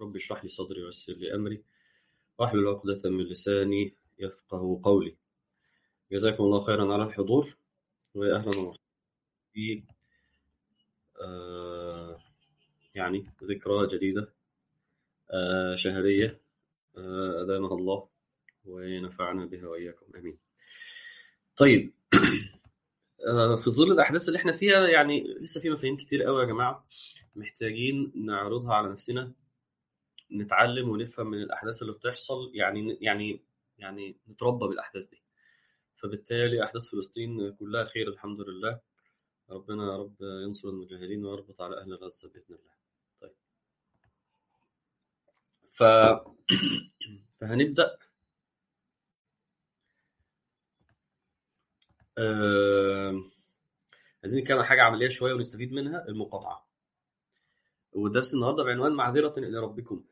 رب اشرح لي صدري ويسر لي أمري واحلل عقدة من لساني يفقه قولي جزاكم الله خيرا على الحضور وأهلا ومرحبا في آه يعني ذكرى جديدة آه شهرية آه أدامها الله ونفعنا بها وإياكم آمين طيب آه في ظل الأحداث اللي احنا فيها يعني لسه في مفاهيم كتير قوي يا جماعة محتاجين نعرضها على نفسنا نتعلم ونفهم من الأحداث اللي بتحصل يعني يعني يعني نتربى بالأحداث دي فبالتالي أحداث فلسطين كلها خير الحمد لله ربنا يا رب ينصر المجاهدين ويربط على أهل غزة بإذن الله طيب ف... فهنبدأ آه... عايزين نتكلم عن حاجة عملية شوية ونستفيد منها المقاطعة ودرس النهارده بعنوان معذرة إلى ربكم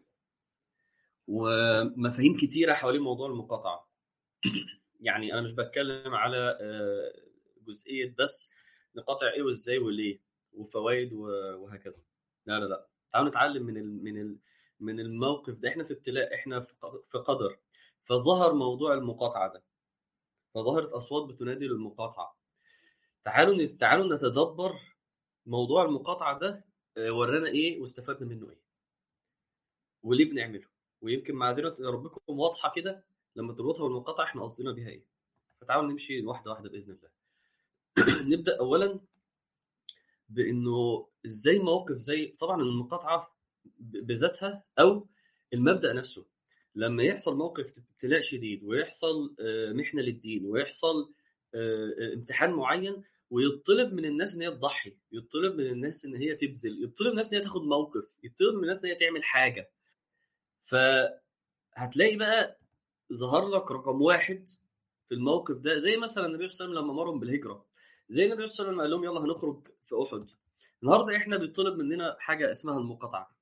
ومفاهيم كتيرة حوالين موضوع المقاطعة يعني أنا مش بتكلم على جزئية بس نقاطع إيه وإزاي وليه وفوائد وهكذا لا لا لا تعالوا نتعلم من ال من ال من الموقف ده احنا في ابتلاء احنا في قدر فظهر موضوع المقاطعة ده فظهرت أصوات بتنادي للمقاطعة تعالوا تعالوا نتدبر موضوع المقاطعة ده ورانا ايه واستفدنا منه ايه وليه بنعمله ويمكن معذره ربكم واضحه كده لما تربطها بالمقاطعه احنا قصدنا بيها ايه فتعالوا نمشي واحده واحده باذن الله نبدا اولا بانه ازاي موقف زي طبعا المقاطعه بذاتها او المبدا نفسه لما يحصل موقف ابتلاء شديد ويحصل محنه للدين ويحصل امتحان معين ويطلب من الناس ان هي تضحي يطلب من الناس ان هي تبذل يطلب من الناس ان هي تاخد موقف يطلب من الناس ان هي تعمل حاجه فهتلاقي بقى ظهر لك رقم واحد في الموقف ده زي مثلا النبي صلى الله عليه وسلم لما مرهم بالهجره زي النبي صلى الله عليه وسلم قال لهم يلا هنخرج في احد النهارده احنا بيطلب مننا حاجه اسمها المقاطعه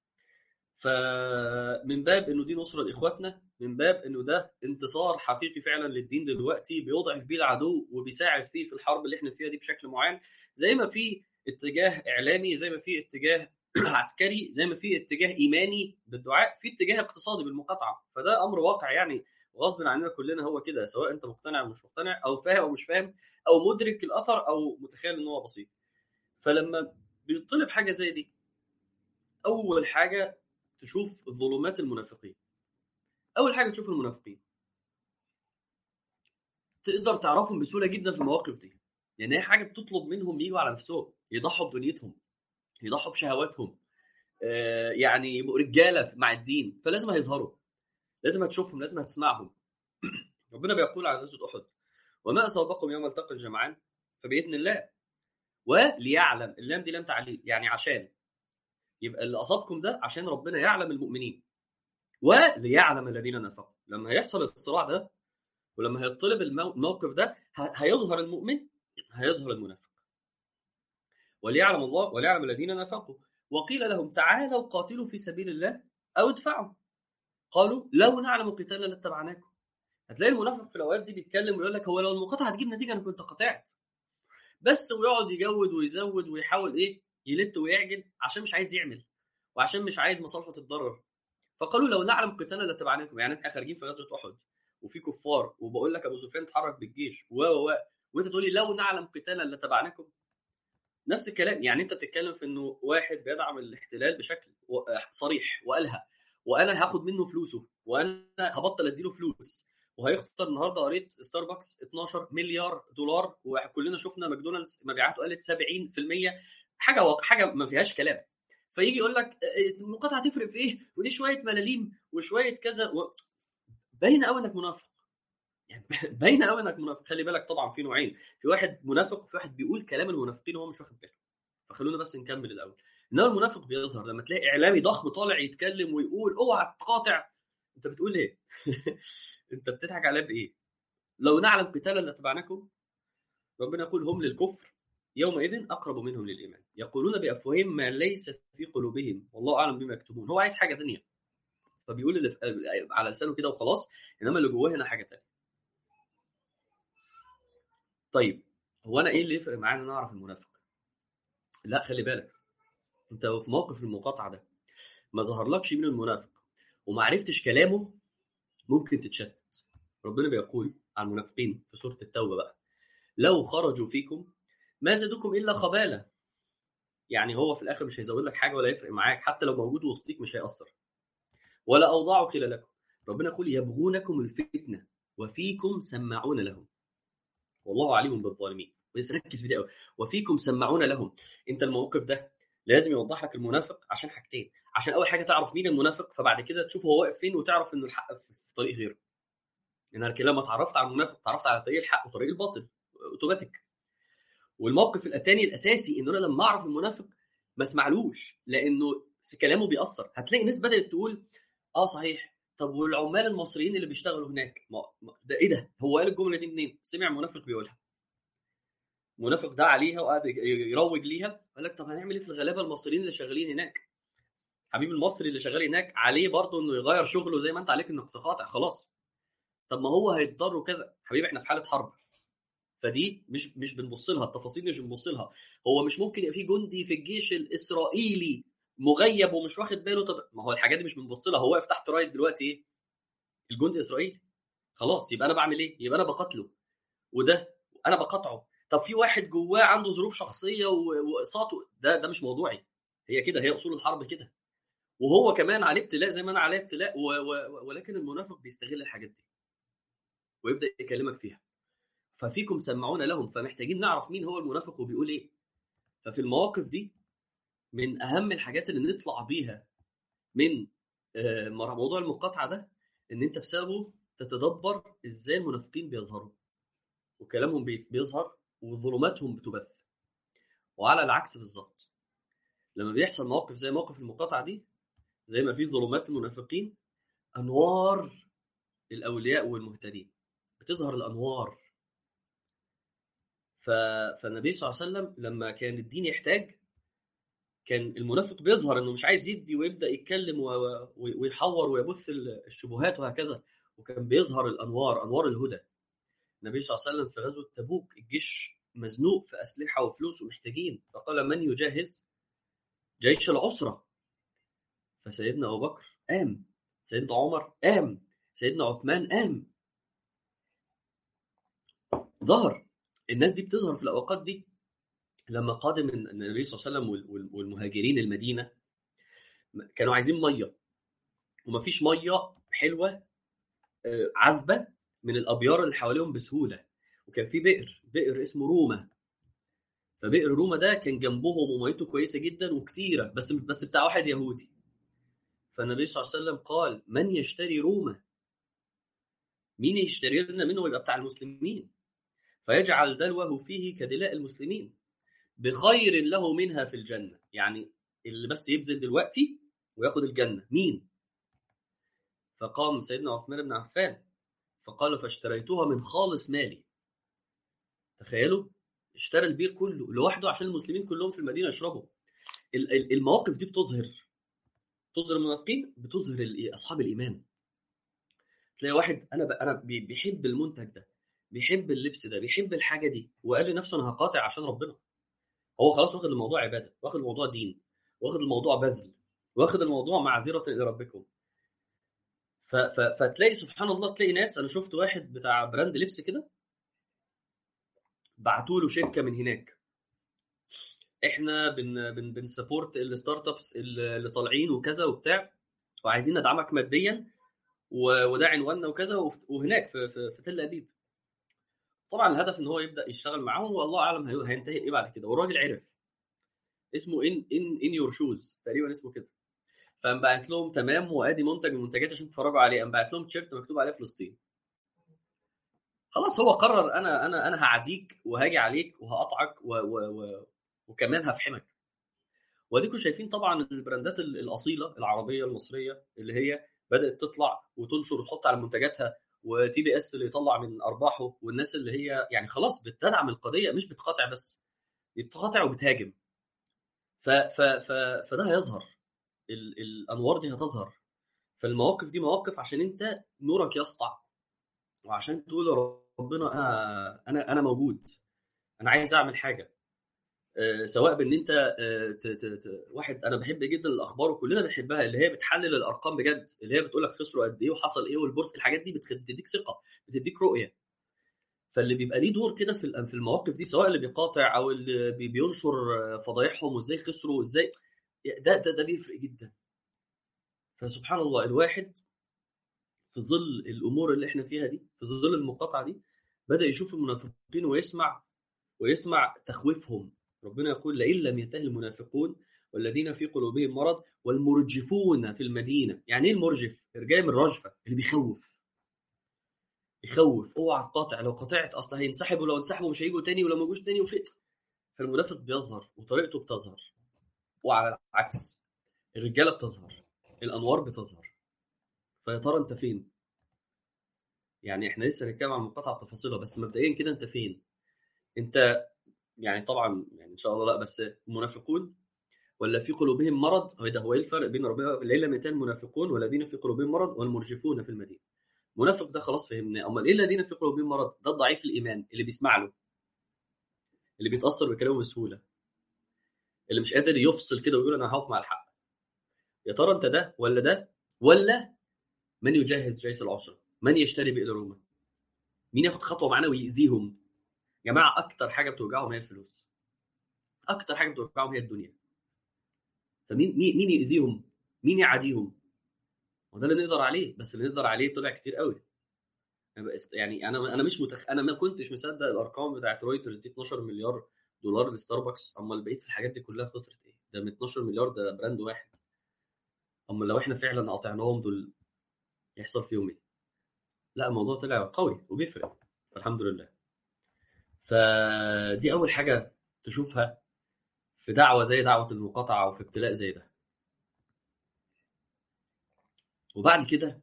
فمن باب انه دي نصره لاخواتنا من باب انه ده انتصار حقيقي فعلا للدين دلوقتي بيضعف بيه العدو وبيساعد فيه في الحرب اللي احنا فيها دي بشكل معين زي ما في اتجاه اعلامي زي ما في اتجاه عسكري زي ما في اتجاه ايماني بالدعاء في اتجاه اقتصادي بالمقاطعه فده امر واقع يعني غصب عننا كلنا هو كده سواء انت مقتنع او مش مقتنع او فاهم او مش فاهم او مدرك الاثر او متخيل ان هو بسيط فلما بيطلب حاجه زي دي اول حاجه تشوف ظلمات المنافقين اول حاجه تشوف المنافقين تقدر تعرفهم بسهوله جدا في المواقف دي لان هي حاجه بتطلب منهم يجوا على نفسهم يضحوا بدنيتهم يضحوا بشهواتهم آه يعني يبقوا رجاله مع الدين فلازم هيظهروا لازم هتشوفهم لازم هتسمعهم ربنا بيقول على غزوه احد وما اصابكم يوم التقى الجمعان فباذن الله وليعلم اللام دي لام تعليل يعني عشان يبقى اللي اصابكم ده عشان ربنا يعلم المؤمنين وليعلم الذين نفقوا لما هيحصل الصراع ده ولما هيطلب الموقف ده هيظهر المؤمن هيظهر المنافق وليعلم الله وليعلم الذين نفقوا وقيل لهم تعالوا قاتلوا في سبيل الله او ادفعوا قالوا لو نعلم قتالا لاتبعناكم هتلاقي المنافق في الاوقات دي بيتكلم ويقول لك هو لو المقاطعه هتجيب نتيجه انا كنت قطعت بس ويقعد يجود ويزود ويحاول ايه يلت ويعجل عشان مش عايز يعمل وعشان مش عايز مصالحه تتضرر فقالوا لو نعلم قتالا لاتبعناكم يعني احنا خارجين في غزوه احد وفي كفار وبقول لك ابو سفيان اتحرك بالجيش و و وانت تقول لي لو نعلم قتالا لاتبعناكم نفس الكلام يعني انت بتتكلم في انه واحد بيدعم الاحتلال بشكل صريح وقالها وانا هاخد منه فلوسه وانا هبطل اديله فلوس وهيخسر النهارده قريت ستاربكس 12 مليار دولار وكلنا شفنا ماكدونالدز مبيعاته قلت 70% حاجه واقع حاجه ما فيهاش كلام فيجي يقول لك المقاطعه هتفرق في ايه ودي شويه ملاليم وشويه كذا و... باينه قوي انك منافق يعني باينه قوي انك منافق خلي بالك طبعا في نوعين في واحد منافق وفي واحد بيقول كلام المنافقين وهو مش واخد باله فخلونا بس نكمل الاول انما المنافق بيظهر لما تلاقي اعلامي ضخم طالع يتكلم ويقول اوعى تقاطع انت بتقول ايه انت بتضحك عليا بايه لو نعلم قتالا لاتبعناكم ربنا يقول هم للكفر يومئذ اقرب منهم للايمان يقولون بافواههم ما ليس في قلوبهم والله اعلم بما يكتمون هو عايز حاجه ثانيه فبيقول اللي على لسانه كده وخلاص انما اللي جواه هنا حاجه ثانيه طيب هو انا ايه اللي يفرق معايا ان انا اعرف المنافق لا خلي بالك انت في موقف المقاطعه ده ما ظهرلكش مين المنافق وما عرفتش كلامه ممكن تتشتت ربنا بيقول عن المنافقين في سوره التوبه بقى لو خرجوا فيكم ما زادوكم الا خباله يعني هو في الاخر مش هيزود لك حاجه ولا يفرق معاك حتى لو موجود وسطيك مش هيأثر ولا اوضاعوا خلالكم ربنا يقول يبغونكم الفتنه وفيكم سماعون لهم والله عليم بالظالمين بس ركز في دي قوي وفيكم سماعون لهم انت الموقف ده لازم يوضح لك المنافق عشان حاجتين عشان اول حاجه تعرف مين المنافق فبعد كده تشوف هو واقف فين وتعرف انه الحق في طريق غيره ان انا لما اتعرفت على المنافق اتعرفت على طريق الحق وطريق الباطل اوتوماتيك والموقف الثاني الاساسي ان انا لما اعرف المنافق ما اسمعلوش لانه كلامه بيأثر هتلاقي ناس بدات تقول اه صحيح طب والعمال المصريين اللي بيشتغلوا هناك ما ده ايه ده هو قال الجمله دي منين سمع منافق بيقولها منافق ده عليها وقعد يروج ليها قال لك طب هنعمل ايه في الغلابه المصريين اللي شغالين هناك حبيب المصري اللي شغال هناك عليه برضه انه يغير شغله زي ما انت عليك انك تقاطع خلاص طب ما هو هيضطر وكذا حبيبي احنا في حاله حرب فدي مش مش بنبص لها التفاصيل مش بنبص لها هو مش ممكن يبقى في جندي في الجيش الاسرائيلي مغيب ومش واخد باله طب ما هو الحاجات دي مش بنبص لها هو واقف تحت رايه دلوقتي ايه الجندي الاسرائيلي خلاص يبقى انا بعمل ايه يبقى انا بقاتله وده انا بقاطعه طب في واحد جواه عنده ظروف شخصيه واقساط ده ده مش موضوعي هي كده هي اصول الحرب كده وهو كمان عليه ابتلاء زي ما انا عليه ابتلاء و... و... ولكن المنافق بيستغل الحاجات دي ويبدا يكلمك فيها ففيكم سمعون لهم فمحتاجين نعرف مين هو المنافق وبيقول ايه ففي المواقف دي من اهم الحاجات اللي نطلع بيها من موضوع المقاطعه ده ان انت بسببه تتدبر ازاي المنافقين بيظهروا وكلامهم بيظهر وظلماتهم بتبث وعلى العكس بالظبط لما بيحصل موقف زي موقف المقاطعه دي زي ما في ظلمات المنافقين انوار الاولياء والمهتدين بتظهر الانوار ف... فالنبي صلى الله عليه وسلم لما كان الدين يحتاج كان المنافق بيظهر انه مش عايز يدي ويبدا يتكلم و... ويحور ويبث الشبهات وهكذا وكان بيظهر الانوار انوار الهدى النبي صلى الله عليه وسلم في غزوه تبوك الجيش مزنوق في اسلحه وفلوس ومحتاجين فقال من يجهز جيش العسره فسيدنا ابو بكر قام سيدنا عمر قام سيدنا عثمان قام ظهر الناس دي بتظهر في الاوقات دي لما قادم النبي صلى الله عليه وسلم والمهاجرين المدينه كانوا عايزين ميه ومفيش ميه حلوه عذبه من الابيار اللي حواليهم بسهوله وكان في بئر بئر اسمه روما فبئر روما ده كان جنبهم وميته كويسه جدا وكتيره بس بس بتاع واحد يهودي فالنبي صلى الله عليه وسلم قال من يشتري روما مين يشتري لنا منه ويبقى بتاع المسلمين فيجعل دلوه فيه كدلاء المسلمين بخير له منها في الجنة يعني اللي بس يبذل دلوقتي وياخد الجنة مين فقام سيدنا عثمان بن عفان فقال فاشتريتها من خالص مالي تخيلوا اشترى البير كله لوحده عشان المسلمين كلهم في المدينة يشربوا المواقف دي بتظهر تظهر المنافقين بتظهر اصحاب الايمان تلاقي واحد انا انا بيحب المنتج ده بيحب اللبس ده بيحب الحاجه دي وقال لنفسه انا هقاطع عشان ربنا هو خلاص واخد الموضوع عباده واخد الموضوع دين واخد الموضوع بذل واخد الموضوع معذره الى ربكم ف... ف... فتلاقي سبحان الله تلاقي ناس انا شفت واحد بتاع براند لبس كده بعتوا له شركه من هناك احنا بن بن بنسبورت الستارت ابس اللي طالعين وكذا وبتاع وعايزين ندعمك ماديا وده عنواننا وكذا وهناك في في, في تل ابيب طبعا الهدف ان هو يبدا يشتغل معاهم والله اعلم هينتهي ايه بعد كده والراجل عرف اسمه ان ان ان يور شوز تقريبا اسمه كده فقام بعت لهم تمام وادي منتج من المنتجات عشان تتفرجوا عليه قام بعت لهم تيشيرت مكتوب عليه فلسطين خلاص هو قرر انا انا انا هعديك وهاجي عليك وهقطعك و و و وكمان هفحمك واديكم شايفين طبعا البراندات الاصيله العربيه المصريه اللي هي بدات تطلع وتنشر وتحط على منتجاتها وتي بي اس اللي يطلع من ارباحه والناس اللي هي يعني خلاص بتدعم القضيه مش بتقاطع بس بتقاطع وبتهاجم ف ف ف فده هيظهر ال الانوار دي هتظهر فالمواقف دي مواقف عشان انت نورك يسطع وعشان تقول يا ربنا انا انا انا موجود انا عايز اعمل حاجه آه، سواء بان انت آه، ت- ت- ت- واحد انا بحب جدا الاخبار وكلنا بنحبها اللي هي بتحلل الارقام بجد اللي هي بتقول لك خسروا قد ايه وحصل ايه والبورصه الحاجات دي بتخ- بتديك ثقه بتديك رؤيه فاللي بيبقى ليه دور كده في ال- في المواقف دي سواء اللي بيقاطع او اللي بي- بينشر آه، فضايحهم وازاي خسروا وازاي ده ده ده بيفرق جدا فسبحان الله الواحد في ظل الامور اللي احنا فيها دي في ظل المقاطعه دي بدا يشوف المنافقين ويسمع ويسمع تخويفهم ربنا يقول لئن لم ينتهي المنافقون والذين في قلوبهم مرض والمرجفون في المدينه يعني ايه المرجف جاي من الرجفه اللي بيخوف يخوف اوعى تقاطع لو قطعت اصلا هينسحبوا لو انسحبوا مش هيجوا تاني ولو ما جوش تاني وفي فالمنافق بيظهر وطريقته بتظهر وعلى العكس الرجاله بتظهر الانوار بتظهر فيا ترى انت فين يعني احنا لسه هنتكلم عن المقاطعه بتفاصيلها بس مبدئيا كده انت فين انت يعني طبعا يعني ان شاء الله لا بس المنافقون ولا في قلوبهم مرض هو ده هو ايه الفرق بين ربنا ليل لم ينتهي المنافقون والذين في قلوبهم مرض والمرجفون في المدينه منافق ده خلاص فهمناه امال ايه الذين في قلوبهم مرض ده ضعيف الايمان اللي بيسمع له اللي بيتاثر بكلامه بسهوله اللي مش قادر يفصل كده ويقول انا هقف مع الحق يا ترى انت ده ولا ده ولا من يجهز جيش العسرة من يشتري بئر روما مين ياخد خطوه معانا ويأذيهم يا جماعه اكتر حاجه بتوجعهم هي الفلوس اكتر حاجه بتوجعهم هي الدنيا فمين مين مين يأذيهم مين يعاديهم وده اللي نقدر عليه بس اللي نقدر عليه طلع كتير قوي يعني انا انا مش متخ... انا ما كنتش مصدق الارقام بتاعت رويترز دي 12 مليار دولار لستاربكس امال بقيه الحاجات دي كلها خسرت ايه ده من 12 مليار ده براند واحد امال لو احنا فعلا قاطعناهم دول يحصل فيهم ايه لا الموضوع طلع قوي وبيفرق الحمد لله فدي اول حاجه تشوفها في دعوه زي دعوه المقاطعه وفي ابتلاء زي ده وبعد كده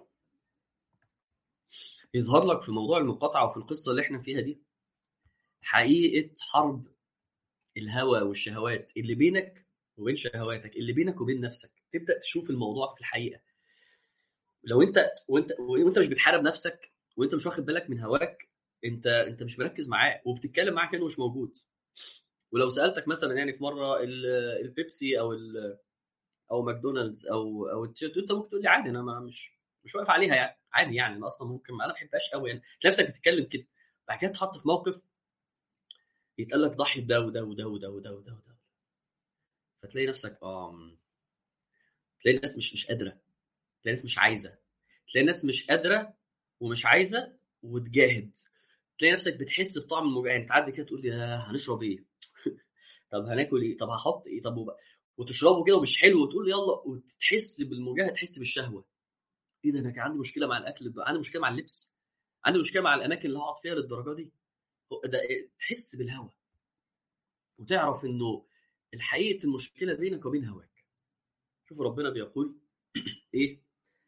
يظهر لك في موضوع المقاطعه وفي القصه اللي احنا فيها دي حقيقه حرب الهوى والشهوات اللي بينك وبين شهواتك اللي بينك وبين نفسك تبدا تشوف الموضوع في الحقيقه لو انت وانت وانت مش بتحارب نفسك وانت مش واخد بالك من هواك انت انت مش مركز معاه وبتتكلم معاه كانه مش موجود ولو سالتك مثلا يعني في مره البيبسي او او ماكدونالدز او او التيشيرت انت ممكن تقول لي عادي انا ما مش مش واقف عليها يعني عادي يعني انا اصلا ممكن انا ما بحبهاش قوي يعني تلاقي نفسك بتتكلم كده بعد كده تحط في موقف يتقال لك ضحي بده وده وده وده وده وده وده فتلاقي نفسك اه تلاقي الناس مش مش قادره تلاقي الناس مش عايزه تلاقي الناس مش قادره ومش عايزه وتجاهد تلاقي نفسك بتحس بطعم الموجع يعني تعدي كده تقول يا هنشرب ايه طب هناكل ايه طب هحط ايه طب وبقى. وتشربه كده ومش حلو وتقول يلا وتحس بالمجاهد تحس بالشهوه ايه ده انا كان عندي مشكله مع الاكل عندي مشكله مع اللبس عندي مشكله مع الاماكن اللي هقعد فيها للدرجه دي ده تحس بالهوى وتعرف انه الحقيقه المشكله بينك وبين هواك شوف ربنا بيقول ايه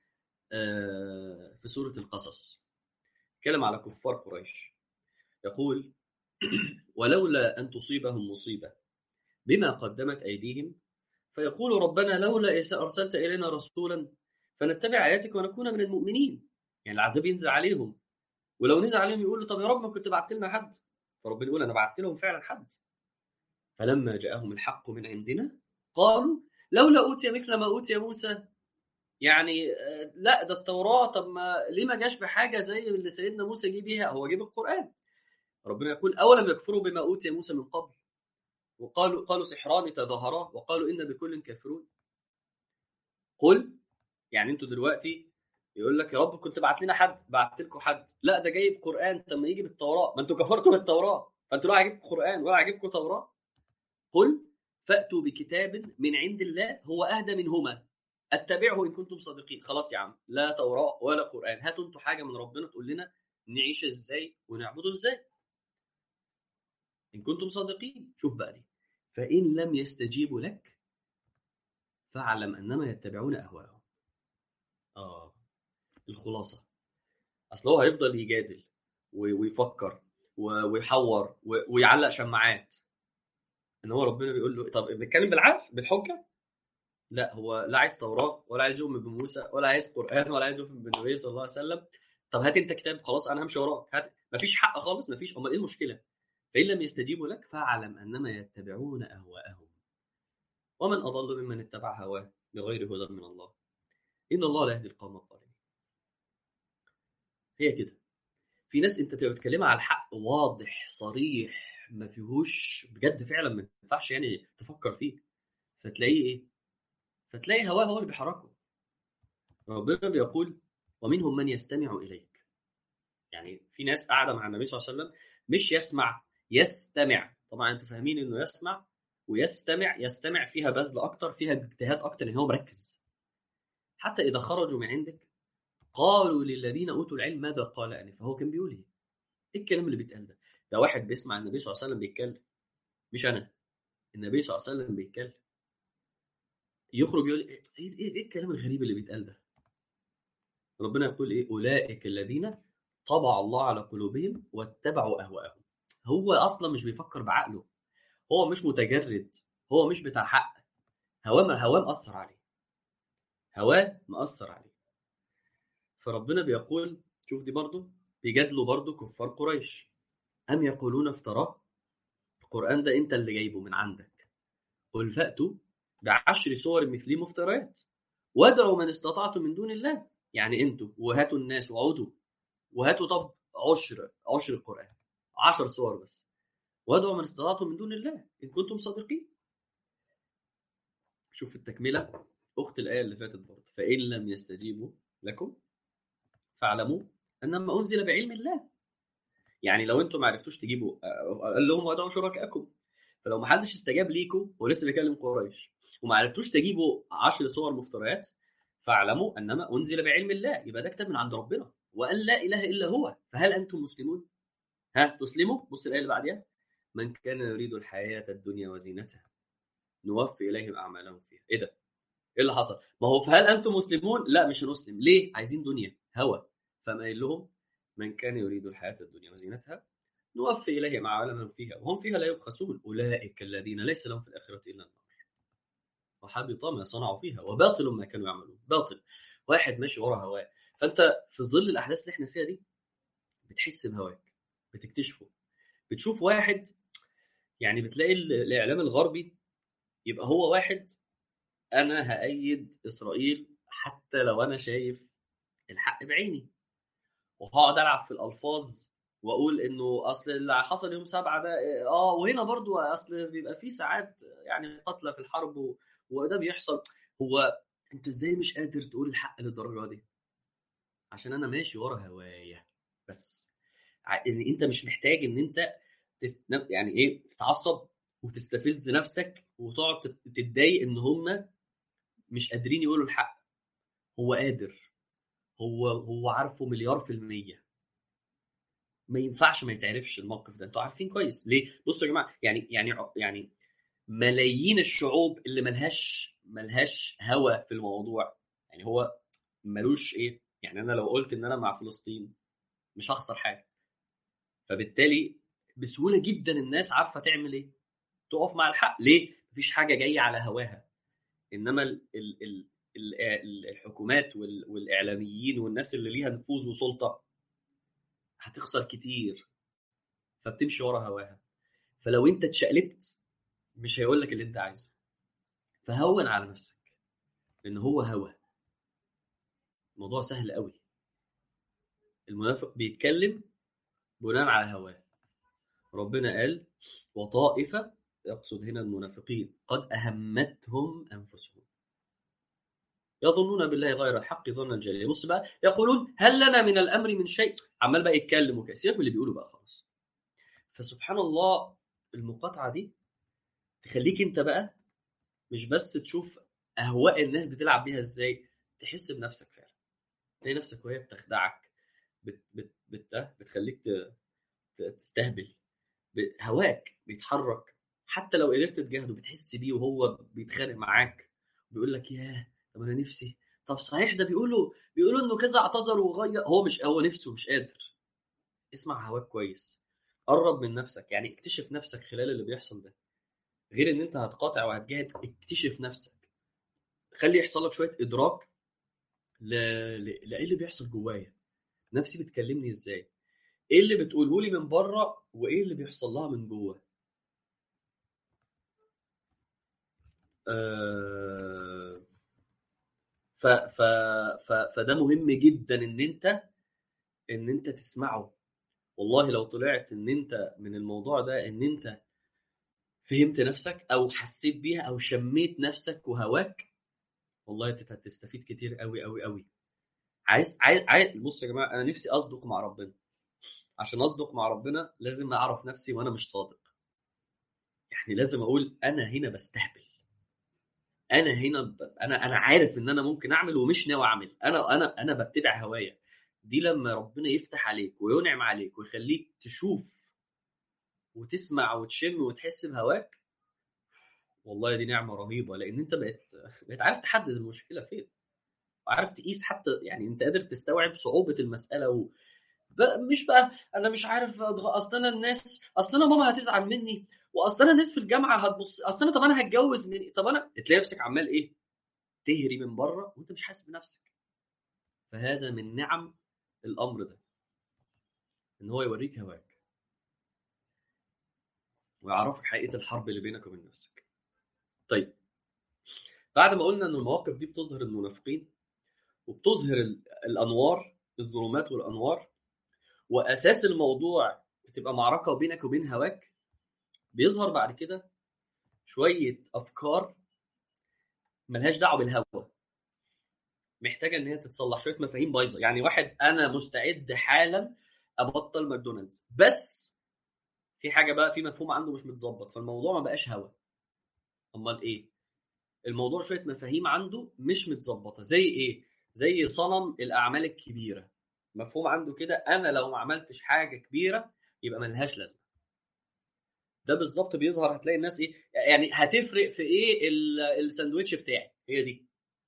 آه في سوره القصص اتكلم على كفار قريش يقول ولولا ان تصيبهم مصيبه بما قدمت ايديهم فيقول ربنا لولا ارسلت الينا رسولا فنتبع اياتك ونكون من المؤمنين يعني العذاب ينزل عليهم ولو نزل عليهم يقول له طب يا رب ما كنت بعت لنا حد فربنا يقول انا بعت لهم فعلا حد فلما جاءهم الحق من عندنا قالوا لولا اوتي مثل ما اوتي موسى يعني لا ده التوراه طب ما ليه ما جاش بحاجه زي اللي سيدنا موسى جه بيها هو جيب القران ربنا يقول اولم يكفروا بما اوتي موسى من قبل وقالوا قالوا سحران تظاهرا وقالوا ان بكل كافرون قل يعني انتوا دلوقتي يقول لك يا رب كنت بعت لنا حد بعت لكم حد لا ده جايب قران طب ما يجي بالتوراه ما انتوا كفرتوا بالتوراه فانتوا لا عاجبكم قران ولا عاجبكم توراه قل فاتوا بكتاب من عند الله هو اهدى منهما اتبعه ان كنتم صادقين خلاص يا عم لا توراه ولا قران هاتوا انتوا حاجه من ربنا تقول لنا نعيش ازاي ونعبده ازاي ان كنتم صادقين شوف بقى دي فان لم يستجيبوا لك فاعلم انما يتبعون اهواءهم اه الخلاصه اصل هو هيفضل يجادل ويفكر ويحور ويعلق شماعات ان هو ربنا بيقول له طب بنتكلم بالعقل بالحجه لا هو لا عايز توراه ولا عايز يؤمن بموسى ولا عايز قران ولا عايز يؤمن بالنبي صلى الله عليه وسلم طب هات انت كتاب خلاص انا همشي وراك هات مفيش حق خالص مفيش امال ايه المشكله فإن لم يستجيبوا لك فاعلم أنما يتبعون أهواءهم ومن أضل ممن اتبع هواه بغير هدى من الله إن الله لا يهدي القوم الظالمين هي كده في ناس انت تبقى بتكلمها على الحق واضح صريح ما فيهوش بجد فعلا ما ينفعش يعني تفكر فيه فتلاقيه ايه فتلاقي هواه هو اللي بيحركه ربنا بيقول ومنهم من يستمع اليك يعني في ناس قاعده مع النبي صلى الله عليه وسلم مش يسمع يستمع طبعا انتوا فاهمين انه يسمع ويستمع يستمع فيها بذل اكتر فيها اجتهاد اكتر ان هو مركز حتى اذا خرجوا من عندك قالوا للذين اوتوا العلم ماذا قال انف فهو كان بيقول ايه ايه الكلام اللي بيتقال ده ده واحد بيسمع النبي صلى الله عليه وسلم بيتكلم مش انا النبي صلى الله عليه وسلم بيتكلم يخرج يقول ايه, إيه, إيه الكلام الغريب اللي بيتقال ده ربنا يقول ايه اولئك الذين طبع الله على قلوبهم واتبعوا اهواءهم هو اصلا مش بيفكر بعقله هو مش متجرد هو مش بتاع حق هواه هواه مأثر عليه هواه مأثر عليه فربنا بيقول شوف دي برضو بيجادلوا برضو كفار قريش أم يقولون افتراه القرآن ده أنت اللي جايبه من عندك قل فأتوا بعشر صور مثلي مفتريات وادعوا من استطعتم من دون الله يعني انتوا وهاتوا الناس وعودوا وهاتوا طب عشر عشر القرآن عشر صور بس وادعوا من استطعتم من دون الله إن كنتم صادقين شوف التكملة أخت الآية اللي فاتت برضه فإن لم يستجيبوا لكم فاعلموا أنما أنزل بعلم الله يعني لو انتم ما عرفتوش تجيبوا قال لهم وادعوا شركائكم فلو ما حدش استجاب ليكم هو لسه بيكلم قريش وما عرفتوش تجيبوا 10 صور مفتريات فاعلموا انما انزل بعلم الله يبقى ده كتاب من عند ربنا وان لا اله الا هو فهل انتم مسلمون؟ ها تسلموا؟ بص الايه اللي بعديها من كان يريد الحياه الدنيا وزينتها نوفي اليهم اعمالهم فيها ايه ده؟ ايه اللي حصل؟ ما هو فهل انتم مسلمون؟ لا مش هنسلم ليه؟ عايزين دنيا هوى فما قال لهم من كان يريد الحياه الدنيا وزينتها نوفي اليهم اعمالهم فيها وهم فيها لا يبخسون اولئك الذين ليس لهم في الاخره الا النار وحبط ما صنعوا فيها وباطل ما كانوا يعملون باطل واحد ماشي ورا هواه فانت في ظل الاحداث اللي احنا فيها دي بتحس بهواك بتكتشفه بتشوف واحد يعني بتلاقي الاعلام الغربي يبقى هو واحد انا هأيد اسرائيل حتى لو انا شايف الحق بعيني وهقعد العب في الالفاظ واقول انه اصل اللي حصل يوم سبعة ده اه وهنا برضو اصل بيبقى في ساعات يعني قتلى في الحرب و... وده بيحصل هو انت ازاي مش قادر تقول الحق للدرجه دي عشان انا ماشي ورا هوايا بس يعني انت مش محتاج ان انت تست... يعني ايه تتعصب وتستفز نفسك وتقعد تتضايق ان هم مش قادرين يقولوا الحق هو قادر هو هو عارفه مليار في المية ما ينفعش ما يتعرفش الموقف ده انتوا عارفين كويس ليه بصوا يا جماعه يعني يعني يعني ملايين الشعوب اللي ملهاش ملهاش هوى في الموضوع يعني هو ملوش ايه يعني انا لو قلت ان انا مع فلسطين مش هخسر حاجه فبالتالي بسهوله جدا الناس عارفه تعمل ايه تقف مع الحق ليه مفيش حاجه جايه على هواها انما ال ال ال الحكومات والاعلاميين والناس اللي ليها نفوذ وسلطه هتخسر كتير فبتمشي ورا هواها فلو انت اتشقلبت مش هيقول لك اللي انت عايزه فهون على نفسك لان هو هوى الموضوع سهل قوي المنافق بيتكلم بناء على هواه ربنا قال وطائفة يقصد هنا المنافقين قد أهمتهم أنفسهم يظنون بالله غير الحق ظن الجاهلية بص بقى يقولون هل لنا من الأمر من شيء عمال بقى يتكلم وكثير من اللي بيقولوا بقى خلاص فسبحان الله المقاطعة دي تخليك انت بقى مش بس تشوف اهواء الناس بتلعب بيها ازاي تحس بنفسك فعلا تلاقي نفسك وهي بتخدعك بت بت بت بتخليك تستهبل هواك بيتحرك حتى لو قدرت تجاهده بتحس بيه وهو بيتخانق معاك بيقول لك ياه طب انا نفسي طب صحيح ده بيقولوا بيقولوا انه كذا اعتذر وغير هو مش هو نفسه مش قادر اسمع هواك كويس قرب من نفسك يعني اكتشف نفسك خلال اللي بيحصل ده غير ان انت هتقاطع وهتجاهد اكتشف نفسك خلي يحصل لك شويه ادراك ل... ل... لايه اللي بيحصل جوايا نفسي بتكلمني ازاي ايه اللي بتقوله لي من بره وايه اللي بيحصل لها من جوه آه، ف ف ف فده مهم جدا ان انت ان انت تسمعه والله لو طلعت ان انت من الموضوع ده ان انت فهمت نفسك او حسيت بيها او شميت نفسك وهواك والله انت هتستفيد كتير قوي قوي قوي عايز عايز عايز بص يا جماعه انا نفسي اصدق مع ربنا عشان اصدق مع ربنا لازم اعرف نفسي وانا مش صادق يعني لازم اقول انا هنا بستهبل انا هنا ب... انا انا عارف ان انا ممكن اعمل ومش ناوي اعمل انا انا انا بتبع هوايا دي لما ربنا يفتح عليك وينعم عليك ويخليك تشوف وتسمع وتشم وتحس بهواك والله دي نعمه رهيبه لان انت بقيت بقيت عارف تحدد المشكله فين وعارف تقيس حتى يعني انت قادر تستوعب صعوبه المساله و... بقى مش بقى انا مش عارف اصل انا الناس اصل انا ماما هتزعل مني واصل انا الناس في الجامعه هتبص اصل انا طب انا هتجوز من طب انا تلاقي نفسك عمال ايه تهري من بره وانت مش حاسس بنفسك فهذا من نعم الامر ده ان هو يوريك هواك ويعرفك حقيقه الحرب اللي بينك وبين نفسك طيب بعد ما قلنا ان المواقف دي بتظهر المنافقين وبتظهر الانوار الظلمات والانوار واساس الموضوع بتبقى معركه بينك وبين هواك بيظهر بعد كده شويه افكار ملهاش دعوه بالهوى محتاجه ان هي تتصلح شويه مفاهيم بايظه يعني واحد انا مستعد حالا ابطل ماكدونالدز بس في حاجه بقى في مفهوم عنده مش متظبط فالموضوع ما بقاش هوى امال ايه الموضوع شويه مفاهيم عنده مش متظبطه زي ايه زي صنم الاعمال الكبيره مفهوم عنده كده انا لو ما عملتش حاجه كبيره يبقى ملهاش لازمه ده بالظبط بيظهر هتلاقي الناس ايه يعني هتفرق في ايه الساندوتش بتاعي هي دي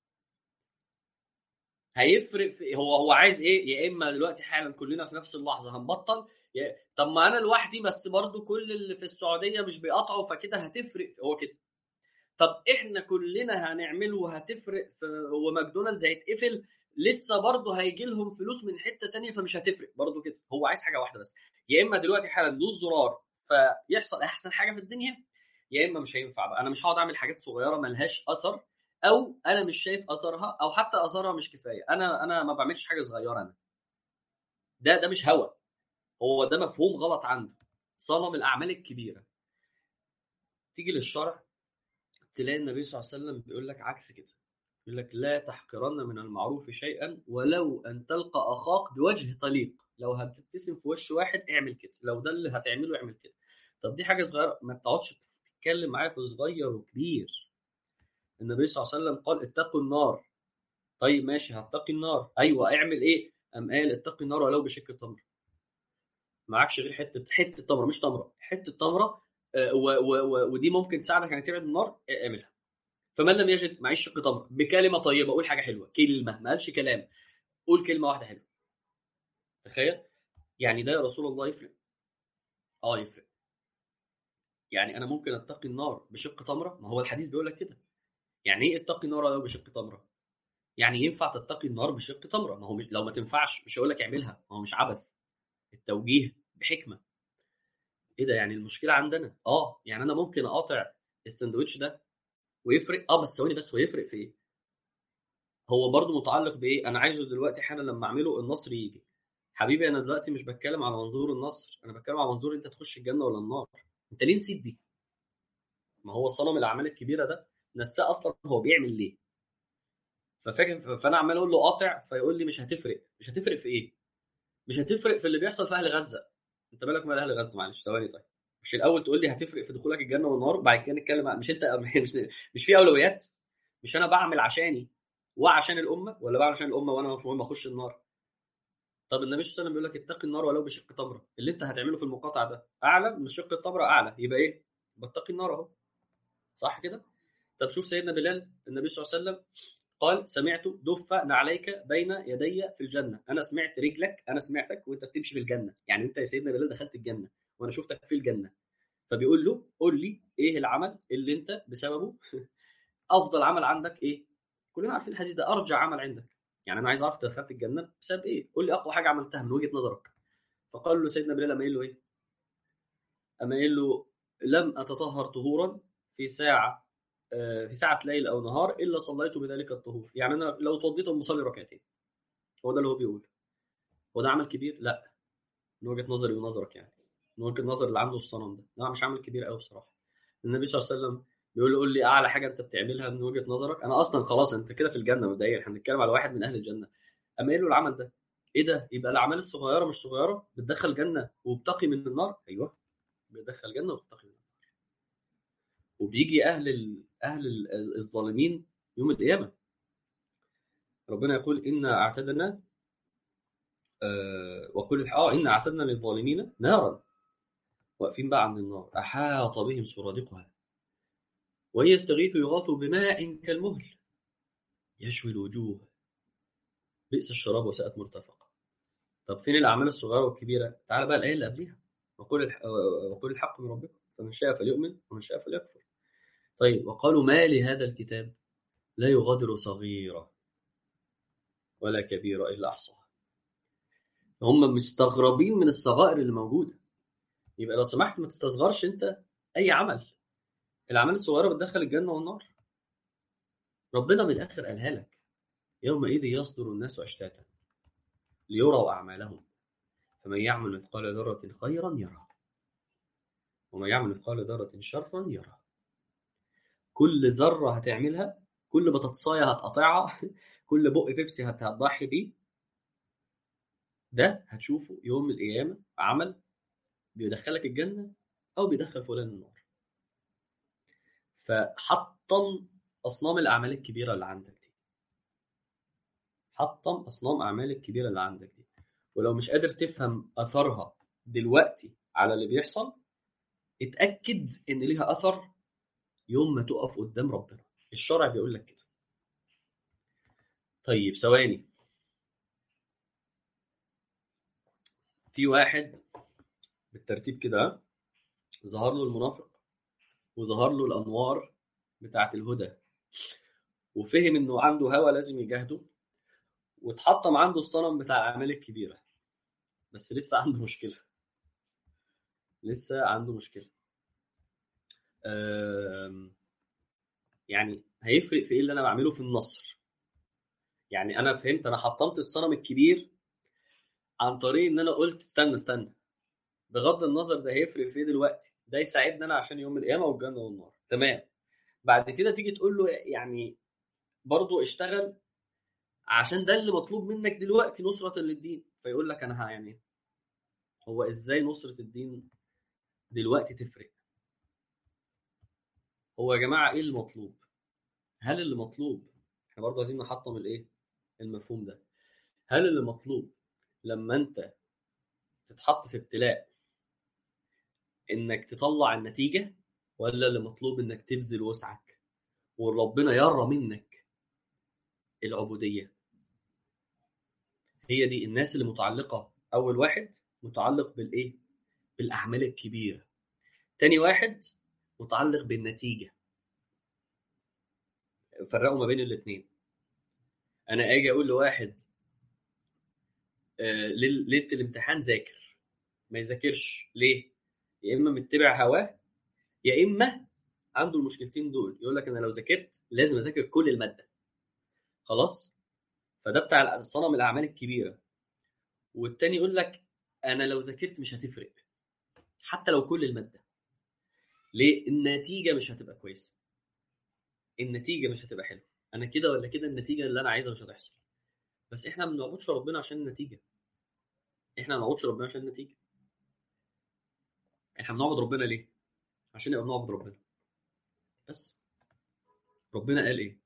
هيفرق في هو هو عايز ايه يا اما دلوقتي حالا كلنا في نفس اللحظه هنبطل يا طب ما انا لوحدي بس برضو كل اللي في السعوديه مش بيقطعوا فكده هتفرق هو كده طب احنا كلنا هنعمله وهتفرق في هو ماكدونالدز هيتقفل لسه برضه هيجي لهم فلوس من حته تانية فمش هتفرق برضه كده هو عايز حاجه واحده بس يا اما دلوقتي حالا دوس زرار فيحصل احسن حاجه في الدنيا يا اما مش هينفع بقى انا مش هقعد اعمل حاجات صغيره ملهاش اثر او انا مش شايف اثرها او حتى اثرها مش كفايه انا انا ما بعملش حاجه صغيره انا ده ده مش هوى هو ده مفهوم غلط عنده صنم الاعمال الكبيره تيجي للشرع تلاقي النبي صلى الله عليه وسلم بيقول لك عكس كده يقول لك لا تحقرن من المعروف شيئا ولو ان تلقى اخاك بوجه طليق لو هتبتسم في وش واحد اعمل كده لو ده اللي هتعمله اعمل كده طب دي حاجه صغيره ما تقعدش تتكلم معايا في صغير وكبير النبي صلى الله عليه وسلم قال اتقوا النار طيب ماشي هتقي النار ايوه اعمل ايه ام قال اتقي النار ولو بشق تمر معكش غير حته حته تمره مش تمره حته تمره و و و ودي ممكن تساعدك انك تبعد النار اعملها فمن لم يجد معيش شق تمر بكلمه طيبه قول حاجه حلوه كلمه ما قالش كلام قول كلمه واحده حلوه تخيل يعني ده يا رسول الله يفرق اه يفرق يعني انا ممكن اتقي النار بشق تمره ما هو الحديث بيقول لك كده يعني ايه اتقي النار ولو بشق تمره يعني ينفع تتقي النار بشق تمره ما هو مش لو ما تنفعش مش هقول لك اعملها ما هو مش عبث التوجيه بحكمه ايه ده يعني المشكله عندنا اه يعني انا ممكن اقاطع الساندوتش ده ويفرق اه بس ثواني بس هو يفرق في ايه هو برضو متعلق بايه انا عايزه دلوقتي حالا لما اعمله النصر يجي حبيبي انا دلوقتي مش بتكلم على منظور النصر انا بتكلم على منظور انت تخش الجنه ولا النار انت ليه نسيت دي ما هو صنم الاعمال الكبيره ده نساه اصلا هو بيعمل ليه ففاكر فانا عمال اقول له قاطع فيقول لي مش هتفرق مش هتفرق في ايه مش هتفرق في اللي بيحصل في اهل غزه انت بالك مال اهل غزه معلش ثواني طيب مش الاول تقول لي هتفرق في دخولك الجنه والنار وبعد كده نتكلم مش انت مش مش في اولويات مش انا بعمل عشاني وعشان الامه ولا بعمل عشان الامه وانا مش مهم اخش النار طب النبي صلى الله عليه وسلم بيقول لك اتقي النار ولو بشق تمره اللي انت هتعمله في المقاطعه ده اعلى من شق التمره اعلى يبقى ايه بتقي النار اهو صح كده طب شوف سيدنا بلال النبي صلى الله عليه وسلم قال سمعت دف نعليك بين يدي في الجنه انا سمعت رجلك انا سمعتك وانت بتمشي في الجنه يعني انت يا سيدنا بلال دخلت الجنه وانا شفتك في الجنه فبيقول له قول لي ايه العمل اللي انت بسببه افضل عمل عندك ايه كلنا عارفين الحديث ده ارجع عمل عندك يعني انا عايز اعرف دخلت الجنه بسبب ايه قول لي اقوى حاجه عملتها من وجهه نظرك فقال له سيدنا بلال أما قايل له إيه؟ أما قايل له لم أتطهر طهورا في ساعة آه، في ساعة ليل أو نهار إلا صليت بذلك الطهور يعني أنا لو توضيت مصلي ركعتين هو ده اللي هو بيقول هو ده عمل كبير؟ لا من وجهة نظري ونظرك يعني من وجهة نظر اللي عنده الصنم ده لا مش عمل كبير قوي بصراحة النبي صلى الله عليه وسلم بيقول له قول لي اعلى حاجه انت بتعملها من وجهه نظرك انا اصلا خلاص انت كده في الجنه مبدئيا احنا بنتكلم على واحد من اهل الجنه اما قايل له العمل ده ايه ده يبقى الاعمال الصغيره مش صغيره بتدخل جنه وبتقي من النار ايوه بتدخل جنه وبتقي من النار وبيجي اهل ال... اهل ال- الظالمين يوم القيامه ربنا يقول انا اعتدنا آه وقل الح- اه انا اعتدنا للظالمين نارا واقفين بقى عند النار احاط بهم سرادقها وإن يستغيثوا يغاثوا بماء كالمهل يشوي الوجوه بئس الشراب وساءت مرتفقة طب فين الأعمال الصغيرة والكبيرة؟ تعال بقى الآية اللي قبلها وقل الح... وقل الحق من ربكم فمن شاء فليؤمن ومن شاء فليكفر طيب وقالوا ما لهذا الكتاب لا يغادر صغيرة ولا كبيرة إلا أحصاها هم مستغربين من الصغائر اللي موجودة يبقى لو سمحت ما تستصغرش أنت أي عمل الأعمال الصغيرة بتدخل الجنة والنار ربنا من الآخر قالها لك يومئذ يصدر الناس أشتاتا ليروا أعمالهم فمن يعمل مثقال ذرة خيرا يره ومن يعمل مثقال ذرة شرا يره كل ذرة هتعملها كل بطاطساية هتقطعها كل بق بيبسي هت- هتضحي بيه ده هتشوفه يوم القيامة عمل بيدخلك الجنة أو بيدخل فلان النار فحطم أصنام الأعمال الكبيرة اللي عندك دي حطم أصنام أعمال الكبيرة اللي عندك دي ولو مش قادر تفهم أثرها دلوقتي على اللي بيحصل اتأكد إن ليها أثر يوم ما تقف قدام ربنا الشرع بيقول لك كده طيب ثواني في واحد بالترتيب كده ظهر له المنافق وظهر له الأنوار بتاعة الهدى وفهم إنه عنده هوى لازم يجاهده واتحطم عنده الصنم بتاع الأعمال الكبيرة بس لسه عنده مشكلة لسه عنده مشكلة أم، يعني هيفرق في ايه اللي انا بعمله في النصر يعني انا فهمت انا حطمت الصنم الكبير عن طريق ان انا قلت استنى استنى بغض النظر ده هيفرق في ايه دلوقتي ده يساعدني انا عشان يوم القيامه والجنه والنار تمام بعد كده تيجي تقول له يعني برضه اشتغل عشان ده اللي مطلوب منك دلوقتي نصرة للدين فيقول لك انا ها يعني هو ازاي نصرة الدين دلوقتي تفرق هو يا جماعة ايه المطلوب هل اللي مطلوب احنا برضه عايزين نحطم الايه المفهوم ده هل اللي مطلوب لما انت تتحط في ابتلاء انك تطلع النتيجة ولا اللي مطلوب انك تبذل وسعك وربنا يرى منك العبودية هي دي الناس اللي متعلقة أول واحد متعلق بالإيه؟ بالأعمال الكبيرة تاني واحد متعلق بالنتيجة فرقوا ما بين الاتنين أنا أجي أقول لواحد آه، ليل- ليلة الامتحان ذاكر ما يذاكرش ليه؟ يا إما متبع هواه يا إما عنده المشكلتين دول يقول لك أنا لو ذاكرت لازم أذاكر كل المادة خلاص؟ فده بتاع صنم الأعمال الكبيرة والتاني يقول لك انا لو ذاكرت مش هتفرق حتى لو كل الماده ليه النتيجه مش هتبقى كويسه النتيجه مش هتبقى حلوه انا كده ولا كده النتيجه اللي انا عايزها مش هتحصل بس احنا ما بنعبدش ربنا عشان النتيجه احنا ما بنعبدش ربنا عشان النتيجه احنا بنعبد ربنا ليه عشان نبقى بنعبد ربنا بس ربنا قال ايه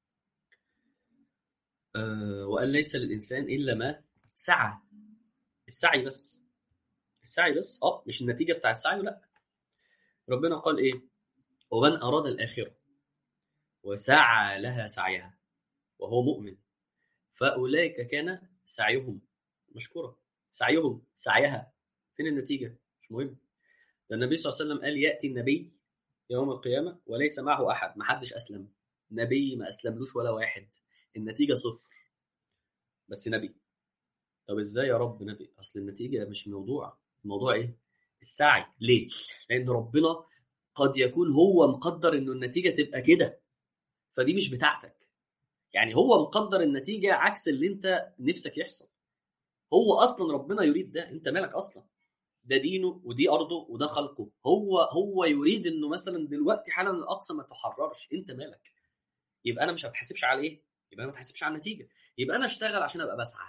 آه وقال ليس للانسان الا ما سعى السعي بس السعي بس اه مش النتيجه بتاع السعي لا ربنا قال ايه ومن اراد الاخره وسعى لها سعيها وهو مؤمن فاولئك كان سعيهم مشكورا سعيهم سعيها فين النتيجه مش مهم ده النبي صلى الله عليه وسلم قال ياتي النبي يوم القيامه وليس معه احد ما حدش اسلم نبي ما اسلملوش ولا واحد النتيجه صفر بس نبي طب ازاي يا رب نبي اصل النتيجه مش موضوع الموضوع ايه السعي ليه لان ربنا قد يكون هو مقدر انه النتيجه تبقى كده فدي مش بتاعتك يعني هو مقدر النتيجه عكس اللي انت نفسك يحصل هو اصلا ربنا يريد ده انت مالك اصلا ده دينه ودي ارضه وده خلقه هو هو يريد انه مثلا دلوقتي حالا الاقصى ما تحررش انت مالك يبقى انا مش هتحاسبش على ايه يبقى انا ما اتحاسبش على النتيجه يبقى انا اشتغل عشان ابقى بسعى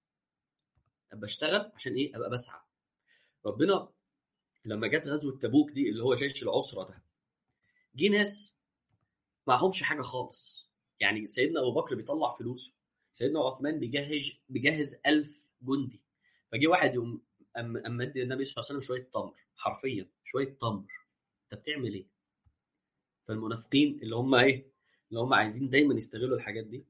ابقى اشتغل عشان ايه ابقى بسعى ربنا لما جت غزوه تبوك دي اللي هو جيش العسره ده جه ناس معهمش حاجه خالص يعني سيدنا ابو بكر بيطلع فلوسه سيدنا عثمان بيجهز بيجهز ألف جندي فجه واحد يقوم اما أم ادي النبي صلى الله عليه وسلم شويه تمر حرفيا شويه تمر انت بتعمل ايه؟ فالمنافقين اللي هم ايه؟ اللي هم عايزين دايما يستغلوا الحاجات دي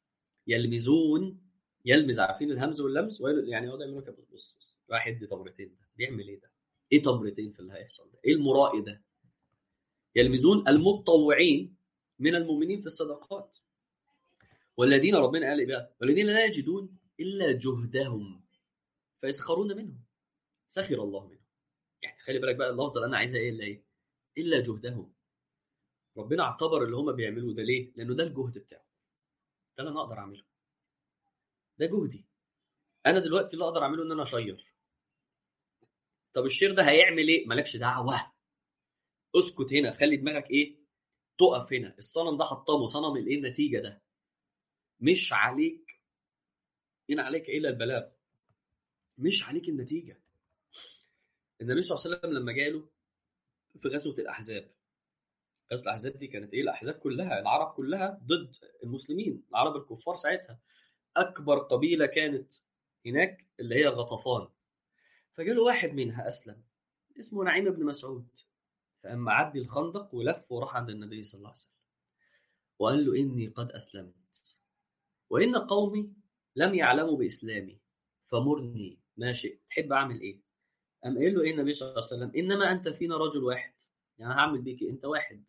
يلمزون يلمز عارفين الهمز واللمز يعني يقعد يعملوا كده بص بص راح يدي تمرتين ده بيعمل ايه ده؟ ايه تمرتين في اللي هيحصل ده؟ ايه المرائي ده؟ يلمزون المتطوعين من المؤمنين في الصدقات والذين ربنا قال ايه بقى؟ والذين لا يجدون الا جهدهم فيسخرون منهم سخر الله منهم يعني خلي بالك بقى اللفظه اللي انا عايزها ايه الا ايه؟ الا جهدهم ربنا اعتبر اللي هم بيعملوه ده ليه؟ لانه ده الجهد بتاعه ده اللي انا اقدر اعمله ده جهدي انا دلوقتي اللي اقدر اعمله ان انا اشير طب الشير ده هيعمل ايه؟ مالكش دعوه اسكت هنا خلي دماغك ايه؟ تقف هنا الصنم ده حطمه صنم الايه النتيجه ده مش عليك ان عليك الا البلاغ مش عليك النتيجه النبي صلى الله عليه وسلم لما جاله في غزوه الاحزاب غزوه الاحزاب دي كانت ايه الاحزاب كلها العرب كلها ضد المسلمين العرب الكفار ساعتها اكبر قبيله كانت هناك اللي هي غطفان فجاله واحد منها اسلم اسمه نعيم بن مسعود فاما عدي الخندق ولف وراح عند النبي صلى الله عليه وسلم وقال له اني قد اسلمت وان قومي لم يعلموا باسلامي فمرني ما شئت تحب اعمل ايه قام قال له ايه النبي صلى الله عليه وسلم انما انت فينا رجل واحد يعني هعمل بيك انت واحد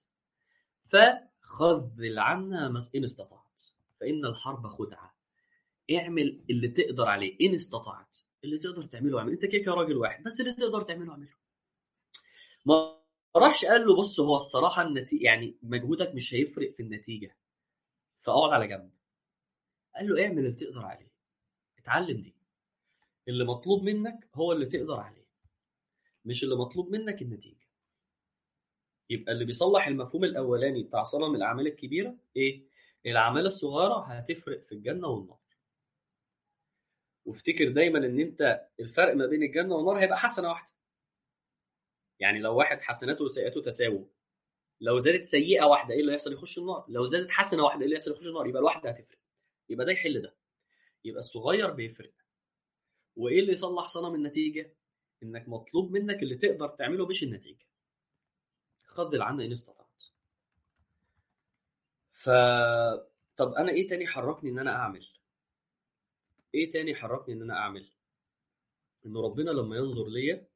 فخذل عنا ان استطعت فان الحرب خدعه اعمل اللي تقدر عليه ان استطعت اللي تقدر تعمله اعمل انت كده راجل واحد بس اللي تقدر تعمله اعمله ما راحش قال له بص هو الصراحه النتيجه يعني مجهودك مش هيفرق في النتيجه فاقعد على جنب قال له اعمل اللي تقدر عليه اتعلم دي اللي مطلوب منك هو اللي تقدر عليه مش اللي مطلوب منك النتيجه يبقى اللي بيصلح المفهوم الاولاني بتاع صنم الاعمال الكبيره ايه الاعمال الصغيره هتفرق في الجنه والنار وافتكر دايما ان انت الفرق ما بين الجنه والنار هيبقى حسنه واحده يعني لو واحد حسناته وسيئاته تساووا لو زادت سيئه واحده ايه اللي هيحصل يخش النار لو زادت حسنه واحده ايه اللي هيحصل يخش النار يبقى الواحده هتفرق يبقى ده يحل ده يبقى الصغير بيفرق وايه اللي يصلح صنم النتيجه انك مطلوب منك اللي تقدر تعمله مش النتيجه خضل عنا ان استطعت ف طب انا ايه تاني حركني ان انا اعمل ايه تاني حركني ان انا اعمل ان ربنا لما ينظر ليا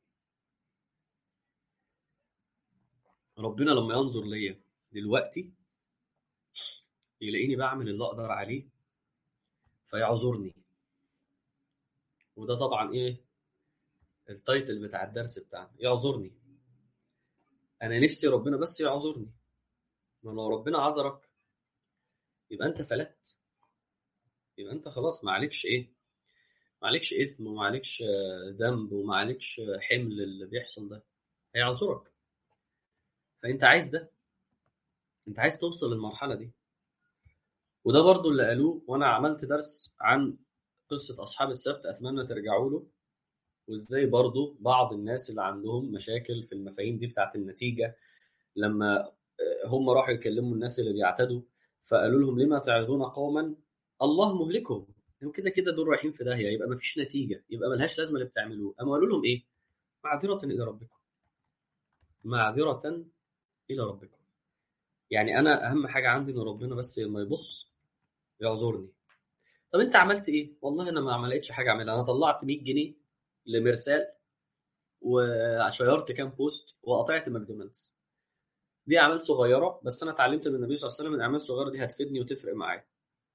ربنا لما ينظر ليا دلوقتي يلاقيني بعمل اللي اقدر عليه فيعذرني وده طبعا ايه التايتل بتاع الدرس بتاعنا يعذرني انا نفسي ربنا بس يعذرني ما لو ربنا عذرك يبقى انت فلت يبقى انت خلاص ما عليكش ايه ما عليكش اثم وما عليكش ذنب وما عليكش حمل اللي بيحصل ده هيعذرك فانت عايز ده انت عايز توصل للمرحله دي وده برضو اللي قالوه وانا عملت درس عن قصه اصحاب السبت اتمنى ترجعوا له وازاي برضو بعض الناس اللي عندهم مشاكل في المفاهيم دي بتاعت النتيجه لما هم راحوا يكلموا الناس اللي بيعتدوا فقالوا لهم لما تعظون قوما الله مهلكهم هم كده كده دول رايحين في داهيه يبقى ما فيش نتيجه يبقى ملهاش لازمه اللي بتعملوه اما قالوا لهم ايه معذره الى ربكم معذره الى ربكم يعني انا اهم حاجه عندي ان ربنا بس لما يبص يعذرني طب انت عملت ايه والله انا ما لقيتش حاجه اعملها انا طلعت 100 جنيه لمرسال وشيرت كام بوست وقطعت ماكدونالدز دي اعمال صغيره بس انا اتعلمت من النبي صلى الله عليه وسلم ان الاعمال الصغيره دي هتفيدني وتفرق معايا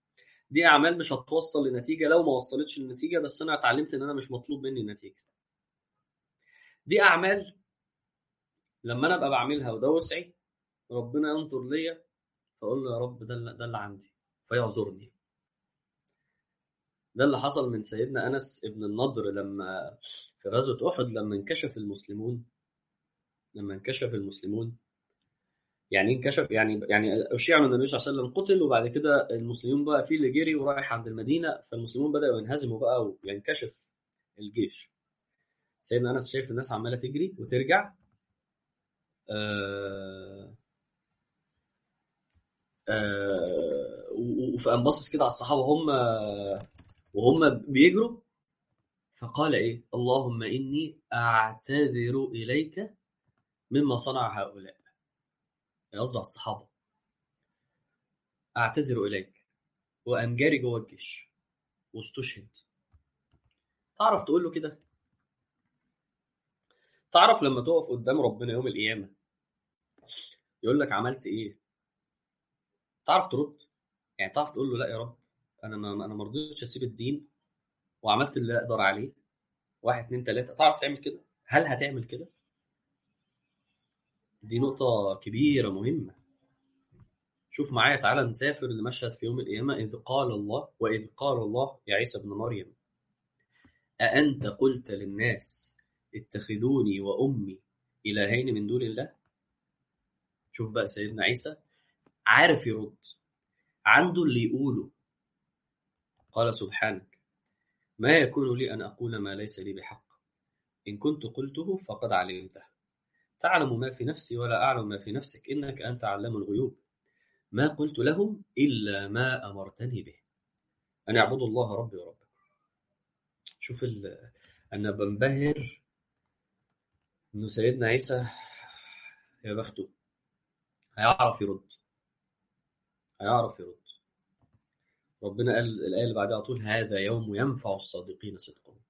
دي اعمال مش هتوصل لنتيجه لو ما وصلتش لنتيجه بس انا اتعلمت ان انا مش مطلوب مني النتيجه دي اعمال لما انا ابقى بعملها وده وسعي ربنا ينظر ليا فاقول له يا رب ده اللي, ده اللي عندي فيعذرني ده اللي حصل من سيدنا انس ابن النضر لما في غزوه احد لما انكشف المسلمون لما انكشف المسلمون يعني انكشف يعني يعني اشيع ان النبي صلى الله عليه وسلم قتل وبعد كده المسلمون بقى في اللي جري ورايح عند المدينه فالمسلمون بداوا ينهزموا بقى وينكشف الجيش سيدنا انس شايف الناس عماله تجري وترجع آه آه وفقام باصص كده على الصحابه هم وهم بيجروا فقال ايه اللهم اني اعتذر اليك مما صنع هؤلاء قصده على الصحابه اعتذر اليك وقام جاري جوه الجيش واستشهد تعرف تقول له كده تعرف لما تقف قدام ربنا يوم القيامه يقول لك عملت ايه تعرف ترد يعني تعرف تقول له لا يا رب انا ما انا ما رضيتش اسيب الدين وعملت اللي اقدر عليه واحد اتنين تلاته تعرف تعمل كده هل هتعمل كده دي نقطة كبيرة مهمة شوف معايا تعالى نسافر لمشهد في يوم القيامة إذ قال الله وإذ قال الله يا عيسى ابن مريم أأنت قلت للناس اتخذوني وأمي إلهين من دون الله شوف بقى سيدنا عيسى عارف يرد عنده اللي يقوله قال سبحانك ما يكون لي أن أقول ما ليس لي بحق إن كنت قلته فقد علمته تعلم ما في نفسي ولا أعلم ما في نفسك إنك أنت علام الغيوب ما قلت لهم إلا ما أمرتني به أن اعبدوا الله ربي وربكم شوف أنا بنبهر إنه سيدنا عيسى يا بخته هيعرف يرد هيعرف يرد ربنا قال الآية اللي بعدها على طول هذا يوم ينفع الصادقين صدقهم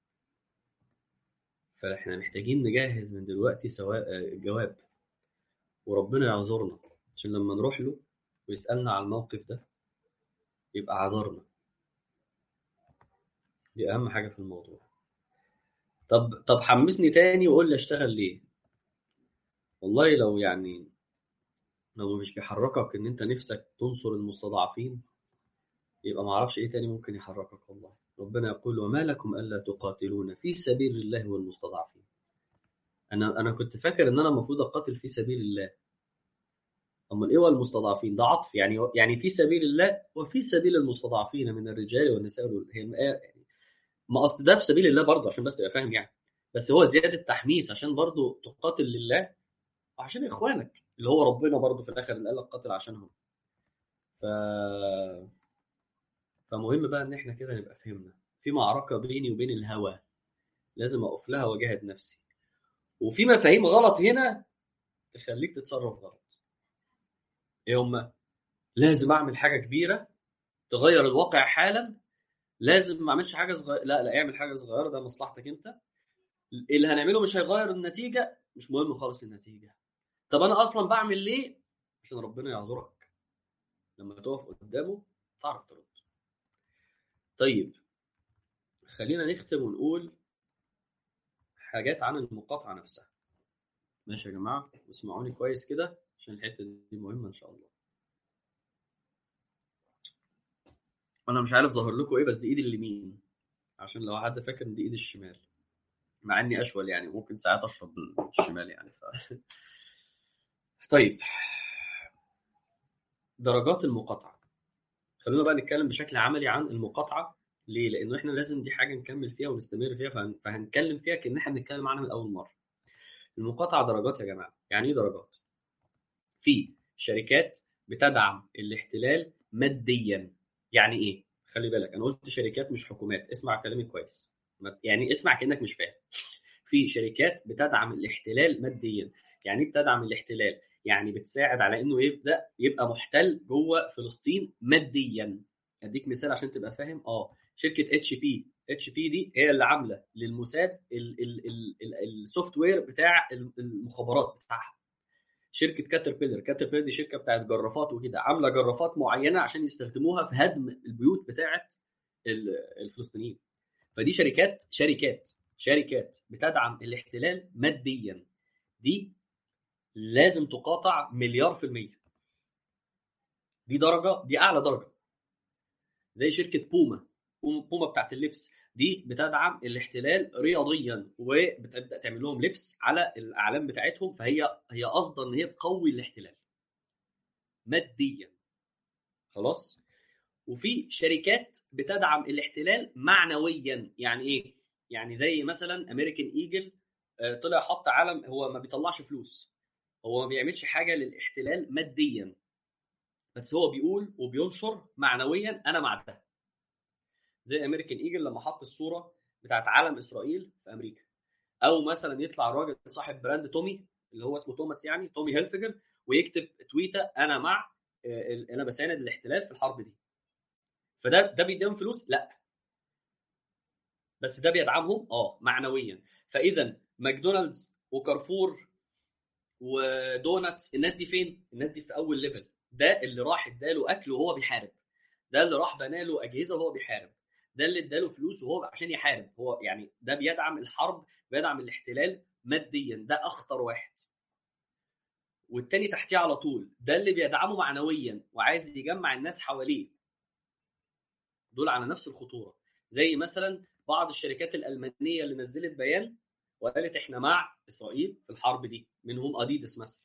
فاحنا محتاجين نجهز من دلوقتي سواء جواب وربنا يعذرنا عشان لما نروح له ويسألنا على الموقف ده يبقى عذرنا دي أهم حاجة في الموضوع طب طب حمسني تاني وقول لي اشتغل ليه والله لو يعني لو مش بيحركك ان انت نفسك تنصر المستضعفين يبقى ما اعرفش ايه تاني ممكن يحركك والله ربنا يقول وما لكم الا تقاتلون في سبيل الله والمستضعفين انا انا كنت فاكر ان انا المفروض اقاتل في سبيل الله امال ايه هو المستضعفين ده عطف يعني يعني في سبيل الله وفي سبيل المستضعفين من الرجال والنساء هي يعني ما اصل ده في سبيل الله برضه عشان بس تبقى فاهم يعني بس هو زياده تحميس عشان برضه تقاتل لله وعشان اخوانك اللي هو ربنا برضه في الاخر اللي قال لك قاتل عشانهم ف فمهم بقى ان احنا كده نبقى فهمنا في معركه بيني وبين الهوى لازم اقف لها واجاهد نفسي وفي مفاهيم غلط هنا تخليك تتصرف غلط ايه هما لازم اعمل حاجه كبيره تغير الواقع حالا لازم ما اعملش حاجه صغيره لا لا اعمل حاجه صغيره ده مصلحتك انت اللي هنعمله مش هيغير النتيجه مش مهم خالص النتيجه طب انا اصلا بعمل ليه عشان ربنا يعذرك لما تقف قدامه تعرف ترد طيب خلينا نختم ونقول حاجات عن المقاطعه نفسها ماشي يا جماعه اسمعوني كويس كده عشان الحته دي مهمه ان شاء الله انا مش عارف ظاهر لكم ايه بس دي ايدي اليمين عشان لو حد فاكر ان دي ايدي الشمال مع اني اشول يعني ممكن ساعات اشرب بالشمال يعني ف طيب درجات المقاطعه خلونا بقى نتكلم بشكل عملي عن المقاطعه ليه؟ لانه احنا لازم دي حاجه نكمل فيها ونستمر فيها فهن... فهنتكلم فيها كان احنا بنتكلم عنها من اول مره. المقاطعه درجات يا جماعه، يعني ايه درجات؟ في شركات بتدعم الاحتلال ماديا، يعني ايه؟ خلي بالك انا قلت شركات مش حكومات، اسمع كلامي كويس. يعني اسمع كانك مش فاهم. في شركات بتدعم الاحتلال ماديا، يعني ايه بتدعم الاحتلال؟ يعني بتساعد على انه يبدا يبقى محتل جوه فلسطين ماديا. اديك مثال عشان تبقى فاهم اه شركه اتش بي اتش بي دي هي اللي عامله للموساد السوفت وير بتاع المخابرات بتاعها شركه كاتربيلر كاتربيلر دي شركه بتاعت جرافات وكده عامله جرافات معينه عشان يستخدموها في هدم البيوت بتاعت الفلسطينيين فدي شركات شركات شركات بتدعم الاحتلال ماديا دي لازم تقاطع مليار في المية دي درجة دي أعلى درجة زي شركة بوما بوما بتاعت اللبس دي بتدعم الاحتلال رياضيا وبتبدا تعمل لهم لبس على الاعلام بتاعتهم فهي هي قصدا ان هي تقوي الاحتلال ماديا خلاص وفي شركات بتدعم الاحتلال معنويا يعني ايه يعني زي مثلا امريكان ايجل طلع حط علم هو ما بيطلعش فلوس هو ما بيعملش حاجه للاحتلال ماديا بس هو بيقول وبينشر معنويا انا مع ده زي امريكان ايجل لما حط الصوره بتاعت علم اسرائيل في امريكا او مثلا يطلع راجل صاحب براند تومي اللي هو اسمه توماس يعني تومي هيلفجر ويكتب تويته انا مع انا بساند الاحتلال في الحرب دي فده ده بيديهم فلوس لا بس ده بيدعمهم اه معنويا فاذا ماكدونالدز وكارفور ودوناتس الناس دي فين الناس دي في اول ليفل ده اللي راح اداله اكل وهو بيحارب ده اللي راح بنى له اجهزه وهو بيحارب ده اللي اداله فلوس وهو عشان يحارب هو يعني ده بيدعم الحرب بيدعم الاحتلال ماديا ده اخطر واحد والتاني تحتيه على طول ده اللي بيدعمه معنويا وعايز يجمع الناس حواليه دول على نفس الخطوره زي مثلا بعض الشركات الالمانيه اللي نزلت بيان وقالت احنا مع اسرائيل في الحرب دي منهم اديداس مثلا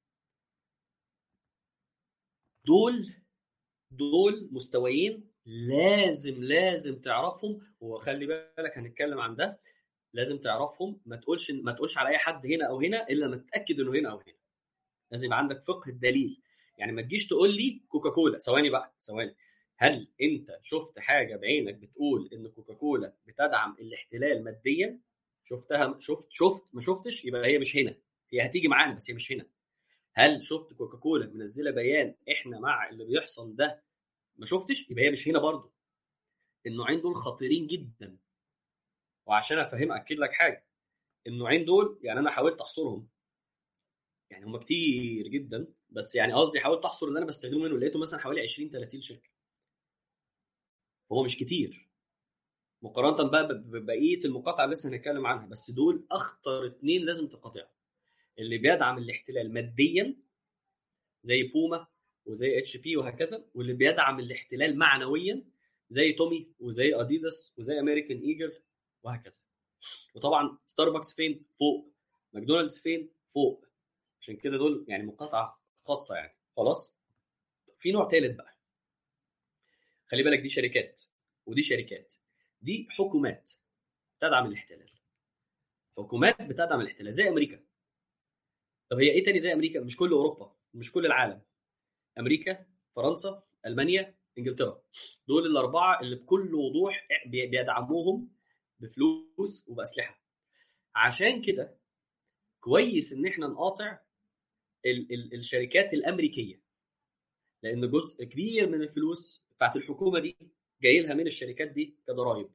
دول دول مستويين لازم لازم تعرفهم وخلي بالك هنتكلم عن ده لازم تعرفهم ما تقولش ما تقولش على اي حد هنا او هنا الا ما تتاكد انه هنا او هنا لازم يبقى عندك فقه الدليل يعني ما تجيش تقول لي كوكاكولا ثواني بقى ثواني هل انت شفت حاجه بعينك بتقول ان كوكاكولا بتدعم الاحتلال ماديا شفتها شفت شفت ما شفتش يبقى هي مش هنا هي هتيجي معانا بس هي مش هنا هل شفت كوكاكولا منزله بيان احنا مع اللي بيحصل ده ما شفتش يبقى هي مش هنا برضه النوعين دول خطيرين جدا وعشان افهم اكد لك حاجه النوعين دول يعني انا حاولت احصرهم يعني هم كتير جدا بس يعني قصدي حاولت احصر اللي انا بستخدمه منه لقيته مثلا حوالي 20 30 شركه هو مش كتير مقارنه بقى ببقيه المقاطعه اللي لسه هنتكلم عنها بس دول اخطر اتنين لازم تقاطعهم اللي بيدعم الاحتلال ماديا زي بوما وزي اتش بي وهكذا واللي بيدعم الاحتلال معنويا زي تومي وزي اديداس وزي امريكان ايجل وهكذا وطبعا ستاربكس فين فوق ماكدونالدز فين فوق عشان كده دول يعني مقاطعه خاصه يعني خلاص في نوع ثالث بقى خلي بالك دي شركات ودي شركات دي حكومات تدعم الاحتلال حكومات بتدعم الاحتلال زي امريكا طب هي ايه تاني زي امريكا مش كل اوروبا مش كل العالم امريكا فرنسا المانيا انجلترا دول الاربعه اللي بكل وضوح بيدعموهم بفلوس وباسلحه عشان كده كويس ان احنا نقاطع ال- ال- الشركات الامريكيه لان جزء كبير من الفلوس بتاعت الحكومه دي جاي لها من الشركات دي كضرائب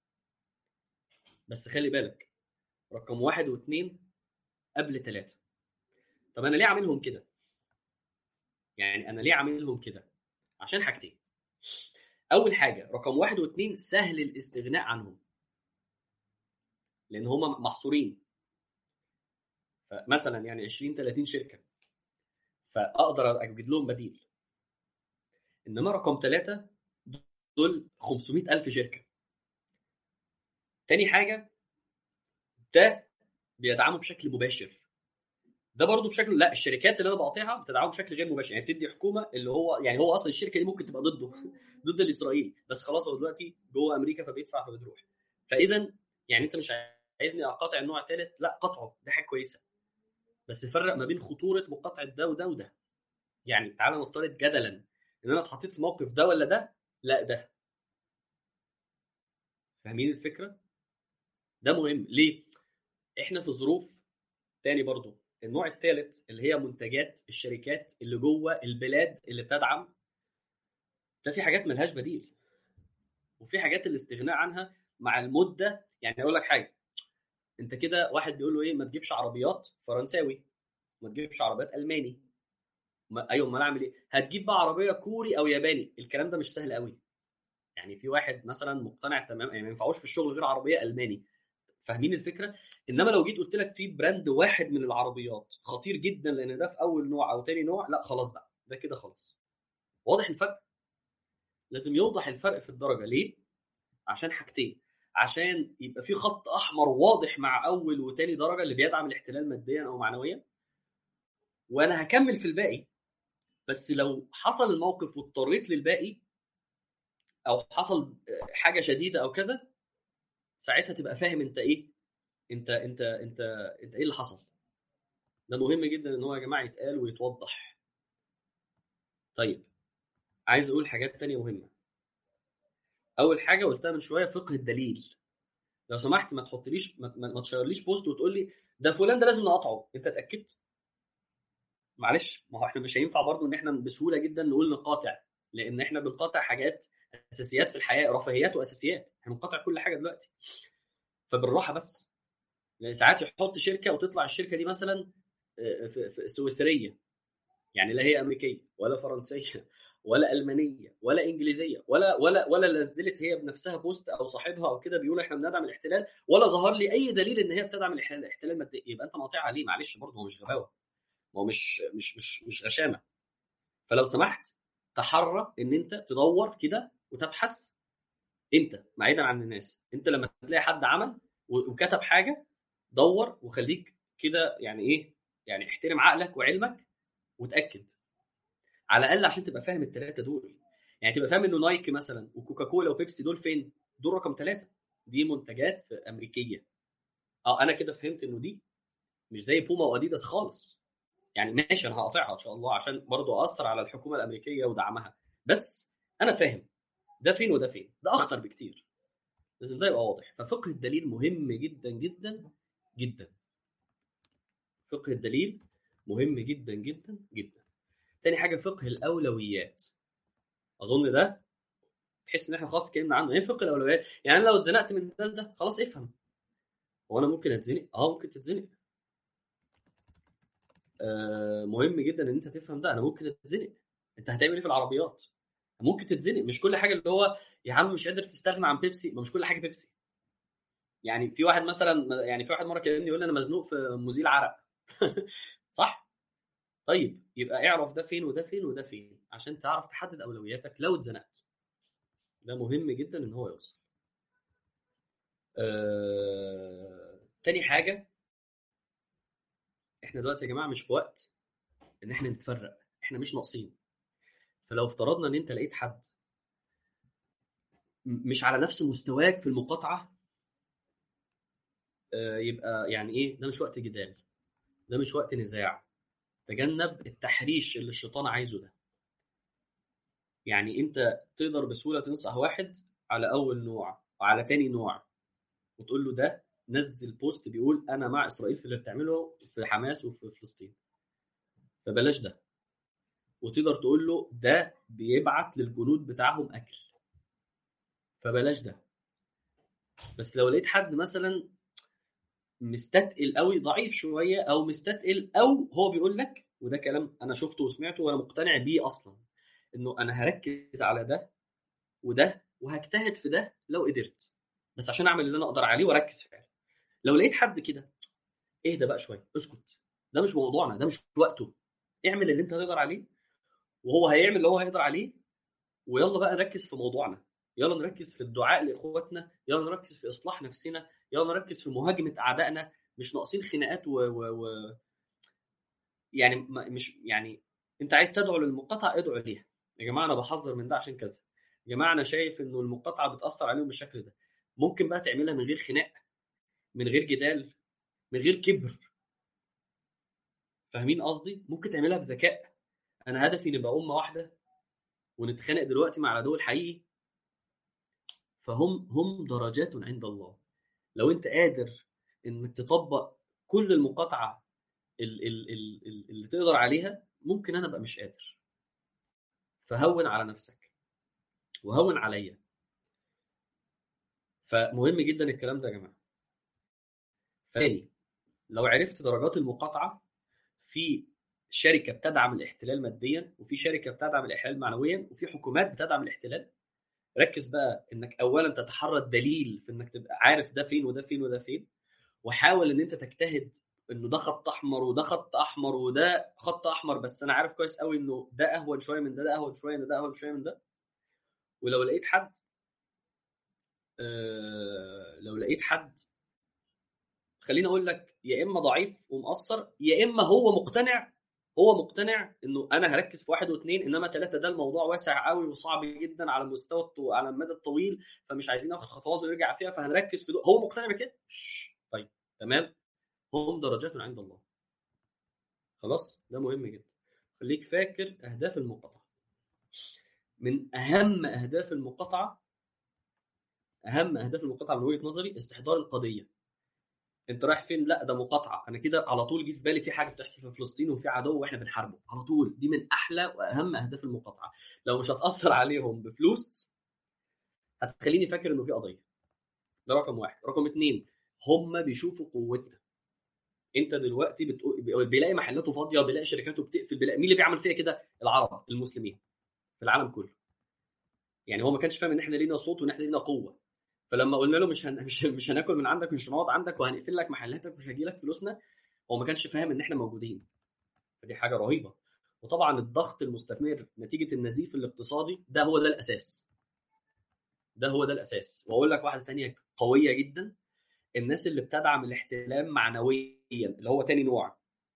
بس خلي بالك رقم واحد واثنين قبل ثلاثه طب انا ليه عاملهم كده؟ يعني انا ليه عاملهم كده؟ عشان حاجتين اول حاجه رقم واحد واثنين سهل الاستغناء عنهم لان هم محصورين فمثلا يعني 20 30 شركه فاقدر اجد لهم بديل انما رقم ثلاثه دول 500 الف شركه تاني حاجه ده بيدعمه بشكل مباشر ده برضه بشكل لا الشركات اللي انا بقاطعها بتدعمه بشكل غير مباشر يعني بتدي حكومه اللي هو يعني هو اصلا الشركه دي ممكن تبقى ضده ضد الاسرائيلي بس خلاص هو دلوقتي جوه امريكا فبيدفع فبتروح فاذا يعني انت مش عايزني اقاطع النوع الثالث لا قطعه ده حاجه كويسه بس فرق ما بين خطوره مقاطعه ده وده وده يعني تعالى نفترض جدلا ان انا اتحطيت في موقف ده ولا ده لا ده فاهمين الفكره ده مهم ليه احنا في ظروف تاني برضو النوع الثالث اللي هي منتجات الشركات اللي جوه البلاد اللي بتدعم ده في حاجات ملهاش بديل وفي حاجات الاستغناء عنها مع المده يعني اقول لك حاجه انت كده واحد بيقول له ايه ما تجيبش عربيات فرنساوي وما تجيبش عربيات الماني ما ايوه امال اعمل ايه هتجيب بقى عربيه كوري او ياباني الكلام ده مش سهل قوي يعني في واحد مثلا مقتنع تمام يعني ما ينفعوش في الشغل غير عربيه الماني فاهمين الفكره انما لو جيت قلت لك في براند واحد من العربيات خطير جدا لان ده في اول نوع او تاني نوع لا خلاص بقى ده كده خلاص واضح الفرق لازم يوضح الفرق في الدرجه ليه عشان حاجتين عشان يبقى في خط احمر واضح مع اول وتاني درجه اللي بيدعم الاحتلال ماديا او معنويا وانا هكمل في الباقي بس لو حصل الموقف واضطريت للباقي او حصل حاجه شديده او كذا ساعتها تبقى فاهم انت ايه انت انت انت انت ايه اللي حصل ده مهم جدا ان هو يا جماعه يتقال ويتوضح طيب عايز اقول حاجات تانية مهمه اول حاجه قلتها من شويه فقه الدليل لو سمحت ما تحطليش ما, ما تشيرليش بوست وتقول لي ده فلان ده لازم نقطعه انت اتاكدت معلش ما هو احنا مش هينفع برضو ان احنا بسهوله جدا نقول نقاطع لان احنا بنقاطع حاجات اساسيات في الحياه رفاهيات واساسيات احنا بنقاطع كل حاجه دلوقتي فبالراحه بس يعني ساعات يحط شركه وتطلع الشركه دي مثلا في, في سويسريه يعني لا هي امريكيه ولا فرنسيه ولا المانيه ولا انجليزيه ولا ولا ولا نزلت هي بنفسها بوست او صاحبها او كده بيقول احنا بندعم الاحتلال ولا ظهر لي اي دليل ان هي بتدعم الاحتلال المادي يبقى انت مقاطعها ليه معلش برضه هو مش غباوه هو مش مش مش مش غشامه فلو سمحت تحرى ان انت تدور كده وتبحث انت بعيدا عن الناس انت لما تلاقي حد عمل وكتب حاجه دور وخليك كده يعني ايه يعني احترم عقلك وعلمك وتاكد على الاقل عشان تبقى فاهم الثلاثه دول يعني تبقى فاهم انه نايك مثلا وكوكاكولا وبيبسي دول فين دول رقم ثلاثه دي منتجات في امريكيه اه انا كده فهمت انه دي مش زي بوما واديداس خالص يعني ماشي انا هقاطعها ان شاء الله عشان برضو اثر على الحكومه الامريكيه ودعمها بس انا فاهم ده فين وده فين ده اخطر بكتير لازم ده يبقى واضح ففقه الدليل مهم جدا جدا جدا فقه الدليل مهم جدا جدا جدا تاني حاجه فقه الاولويات اظن ده تحس ان احنا خلاص اتكلمنا عنه ايه فقه الاولويات يعني لو اتزنقت من ده ده خلاص افهم هو انا ممكن اتزنق اه ممكن تتزنق آه مهم جدا ان انت تفهم ده انا ممكن اتزنق انت هتعمل ايه في العربيات ممكن تتزنق مش كل حاجه اللي هو يا عم مش قادر تستغنى عن بيبسي ما مش كل حاجه بيبسي يعني في واحد مثلا يعني في واحد مره كلمني يقول لي انا مزنوق في مزيل عرق صح طيب يبقى اعرف ده فين وده فين وده فين عشان تعرف تحدد اولوياتك لو اتزنقت ده مهم جدا ان هو يوصل آه... تاني حاجه احنا دلوقتي يا جماعه مش في وقت ان احنا نتفرق احنا مش ناقصين فلو افترضنا ان انت لقيت حد مش على نفس مستواك في المقاطعه آه يبقى يعني ايه ده مش وقت جدال ده مش وقت نزاع تجنب التحريش اللي الشيطان عايزه ده يعني انت تقدر بسهوله تنصح واحد على اول نوع وعلى تاني نوع وتقول له ده نزل بوست بيقول انا مع اسرائيل في اللي بتعمله في حماس وفي فلسطين فبلاش ده وتقدر تقول له ده بيبعت للجنود بتاعهم اكل فبلاش ده بس لو لقيت حد مثلا مستتقل قوي ضعيف شويه او مستتقل او هو بيقول لك وده كلام انا شفته وسمعته وانا مقتنع بيه اصلا انه انا هركز على ده وده وهجتهد في ده لو قدرت بس عشان اعمل اللي انا اقدر عليه واركز فعلا لو لقيت حد كده اهدى بقى شويه اسكت ده مش موضوعنا ده مش وقته اعمل اللي انت تقدر عليه وهو هيعمل اللي هو هيقدر عليه ويلا بقى نركز في موضوعنا يلا نركز في الدعاء لاخواتنا يلا نركز في اصلاح نفسنا يلا نركز في مهاجمه اعدائنا مش ناقصين خناقات و, و... و... يعني مش يعني انت عايز تدعو للمقاطعه ادعو ليها يا جماعه انا بحذر من ده عشان كذا يا جماعه انا شايف انه المقاطعه بتاثر عليهم بالشكل ده ممكن بقى تعملها من غير خناق من غير جدال من غير كبر فاهمين قصدي ممكن تعملها بذكاء انا هدفي نبقى امه واحده ونتخانق دلوقتي مع العدو الحقيقي فهم هم درجات عند الله لو انت قادر انك تطبق كل المقاطعه اللي تقدر عليها ممكن انا ابقى مش قادر فهون على نفسك وهون عليا فمهم جدا الكلام ده يا جماعه ثاني لو عرفت درجات المقاطعه في شركه بتدعم الاحتلال ماديا وفي شركه بتدعم الاحتلال معنويا وفي حكومات بتدعم الاحتلال ركز بقى انك اولا تتحرى الدليل في انك تبقى عارف ده فين وده فين وده فين وحاول ان انت تجتهد انه ده خط احمر وده خط احمر وده خط احمر بس انا عارف كويس قوي انه ده اهون شويه من ده ده اهون شويه من ده اهون شويه من ده ولو لقيت حد آه لو لقيت حد خليني اقول لك يا اما ضعيف ومقصر يا اما هو مقتنع هو مقتنع انه انا هركز في واحد واثنين انما ثلاثه ده الموضوع واسع قوي وصعب جدا على المستوى الطو... على المدى الطويل فمش عايزين ناخد خطوات ونرجع فيها فهنركز في دول هو مقتنع بكده طيب تمام هم درجات من عند الله خلاص ده مهم جدا خليك فاكر اهداف المقاطعه من اهم اهداف المقاطعه اهم اهداف المقاطعه من وجهه نظري استحضار القضيه انت رايح فين لا ده مقاطعه انا كده على طول جه في بالي في حاجه بتحصل في فلسطين وفي عدو واحنا بنحاربه على طول دي من احلى واهم اهداف المقاطعه لو مش هتاثر عليهم بفلوس هتخليني فاكر انه في قضيه ده رقم واحد رقم اتنين هم بيشوفوا قوتنا انت دلوقتي بتقول بيلاقي محلاته فاضيه بيلاقي شركاته بتقفل بيلاقي مين اللي بيعمل فيها كده العرب المسلمين في العالم كله يعني هو ما كانش فاهم ان احنا لينا صوت وان احنا لينا قوه فلما قلنا له مش هن... مش مش هناكل من عندك مش هنقعد عندك وهنقفل لك محلاتك ومش هجي لك فلوسنا هو ما كانش فاهم ان احنا موجودين فدي حاجه رهيبه وطبعا الضغط المستمر نتيجه النزيف الاقتصادي ده هو ده الاساس ده هو ده الاساس واقول لك واحده تانية قويه جدا الناس اللي بتدعم الاحتلال معنويا اللي هو تاني نوع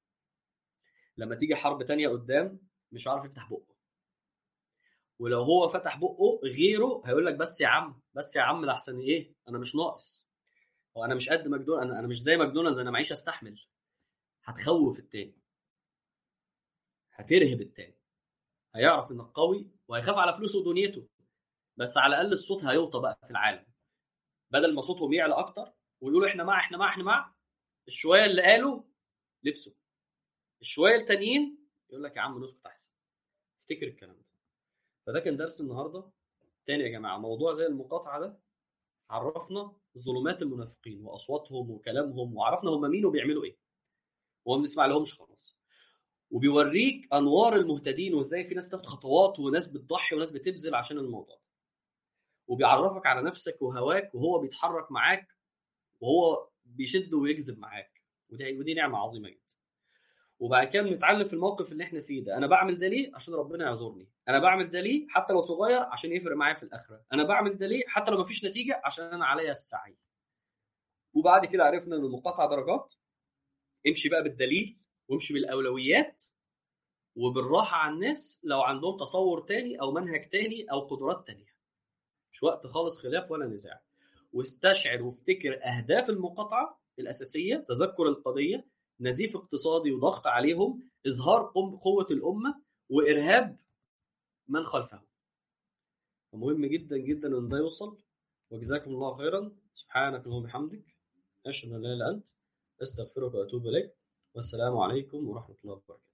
لما تيجي حرب تانية قدام مش عارف يفتح بقه ولو هو فتح بقه غيره هيقول لك بس يا عم بس يا عم ده احسن ايه انا مش ناقص هو انا مش قد ماكدونالدز انا انا مش زي ماكدونالدز انا معيش استحمل هتخوف التاني هترهب التاني هيعرف انك قوي وهيخاف على فلوسه ودنيته بس على الاقل الصوت هيوطى بقى في العالم بدل ما صوتهم يعلى اكتر ويقولوا احنا مع احنا مع احنا مع الشويه اللي قالوا لبسوا الشويه التانيين يقول لك يا عم نسكت احسن افتكر الكلام ده فده كان درس النهارده تاني يا جماعه موضوع زي المقاطعه ده عرفنا ظلمات المنافقين واصواتهم وكلامهم وعرفنا هم مين وبيعملوا ايه وما بنسمع لهمش خلاص وبيوريك انوار المهتدين وازاي في ناس بتاخد خطوات وناس بتضحي وناس بتبذل عشان الموضوع ده وبيعرفك على نفسك وهواك وهو بيتحرك معاك وهو بيشد ويجذب معاك ودي ودي نعمه عظيمه جدا وبعد كده بنتعلم في الموقف اللي احنا فيه ده انا بعمل ده ليه عشان ربنا يعذرني انا بعمل ده ليه حتى لو صغير عشان يفرق معايا في الاخره انا بعمل ده ليه حتى لو مفيش نتيجه عشان انا عليا السعي وبعد كده عرفنا ان المقاطعه درجات امشي بقى بالدليل وامشي بالاولويات وبالراحه على الناس لو عندهم تصور تاني او منهج تاني او قدرات تانية مش وقت خالص خلاف ولا نزاع واستشعر وافتكر اهداف المقاطعه الاساسيه تذكر القضيه نزيف اقتصادي وضغط عليهم اظهار قوه الامه وارهاب من خلفهم فمهم جدا جدا ان ده يوصل وجزاكم الله خيرا سبحانك اللهم وبحمدك اشهد ان لا اله الا انت استغفرك واتوب اليك والسلام عليكم ورحمه الله وبركاته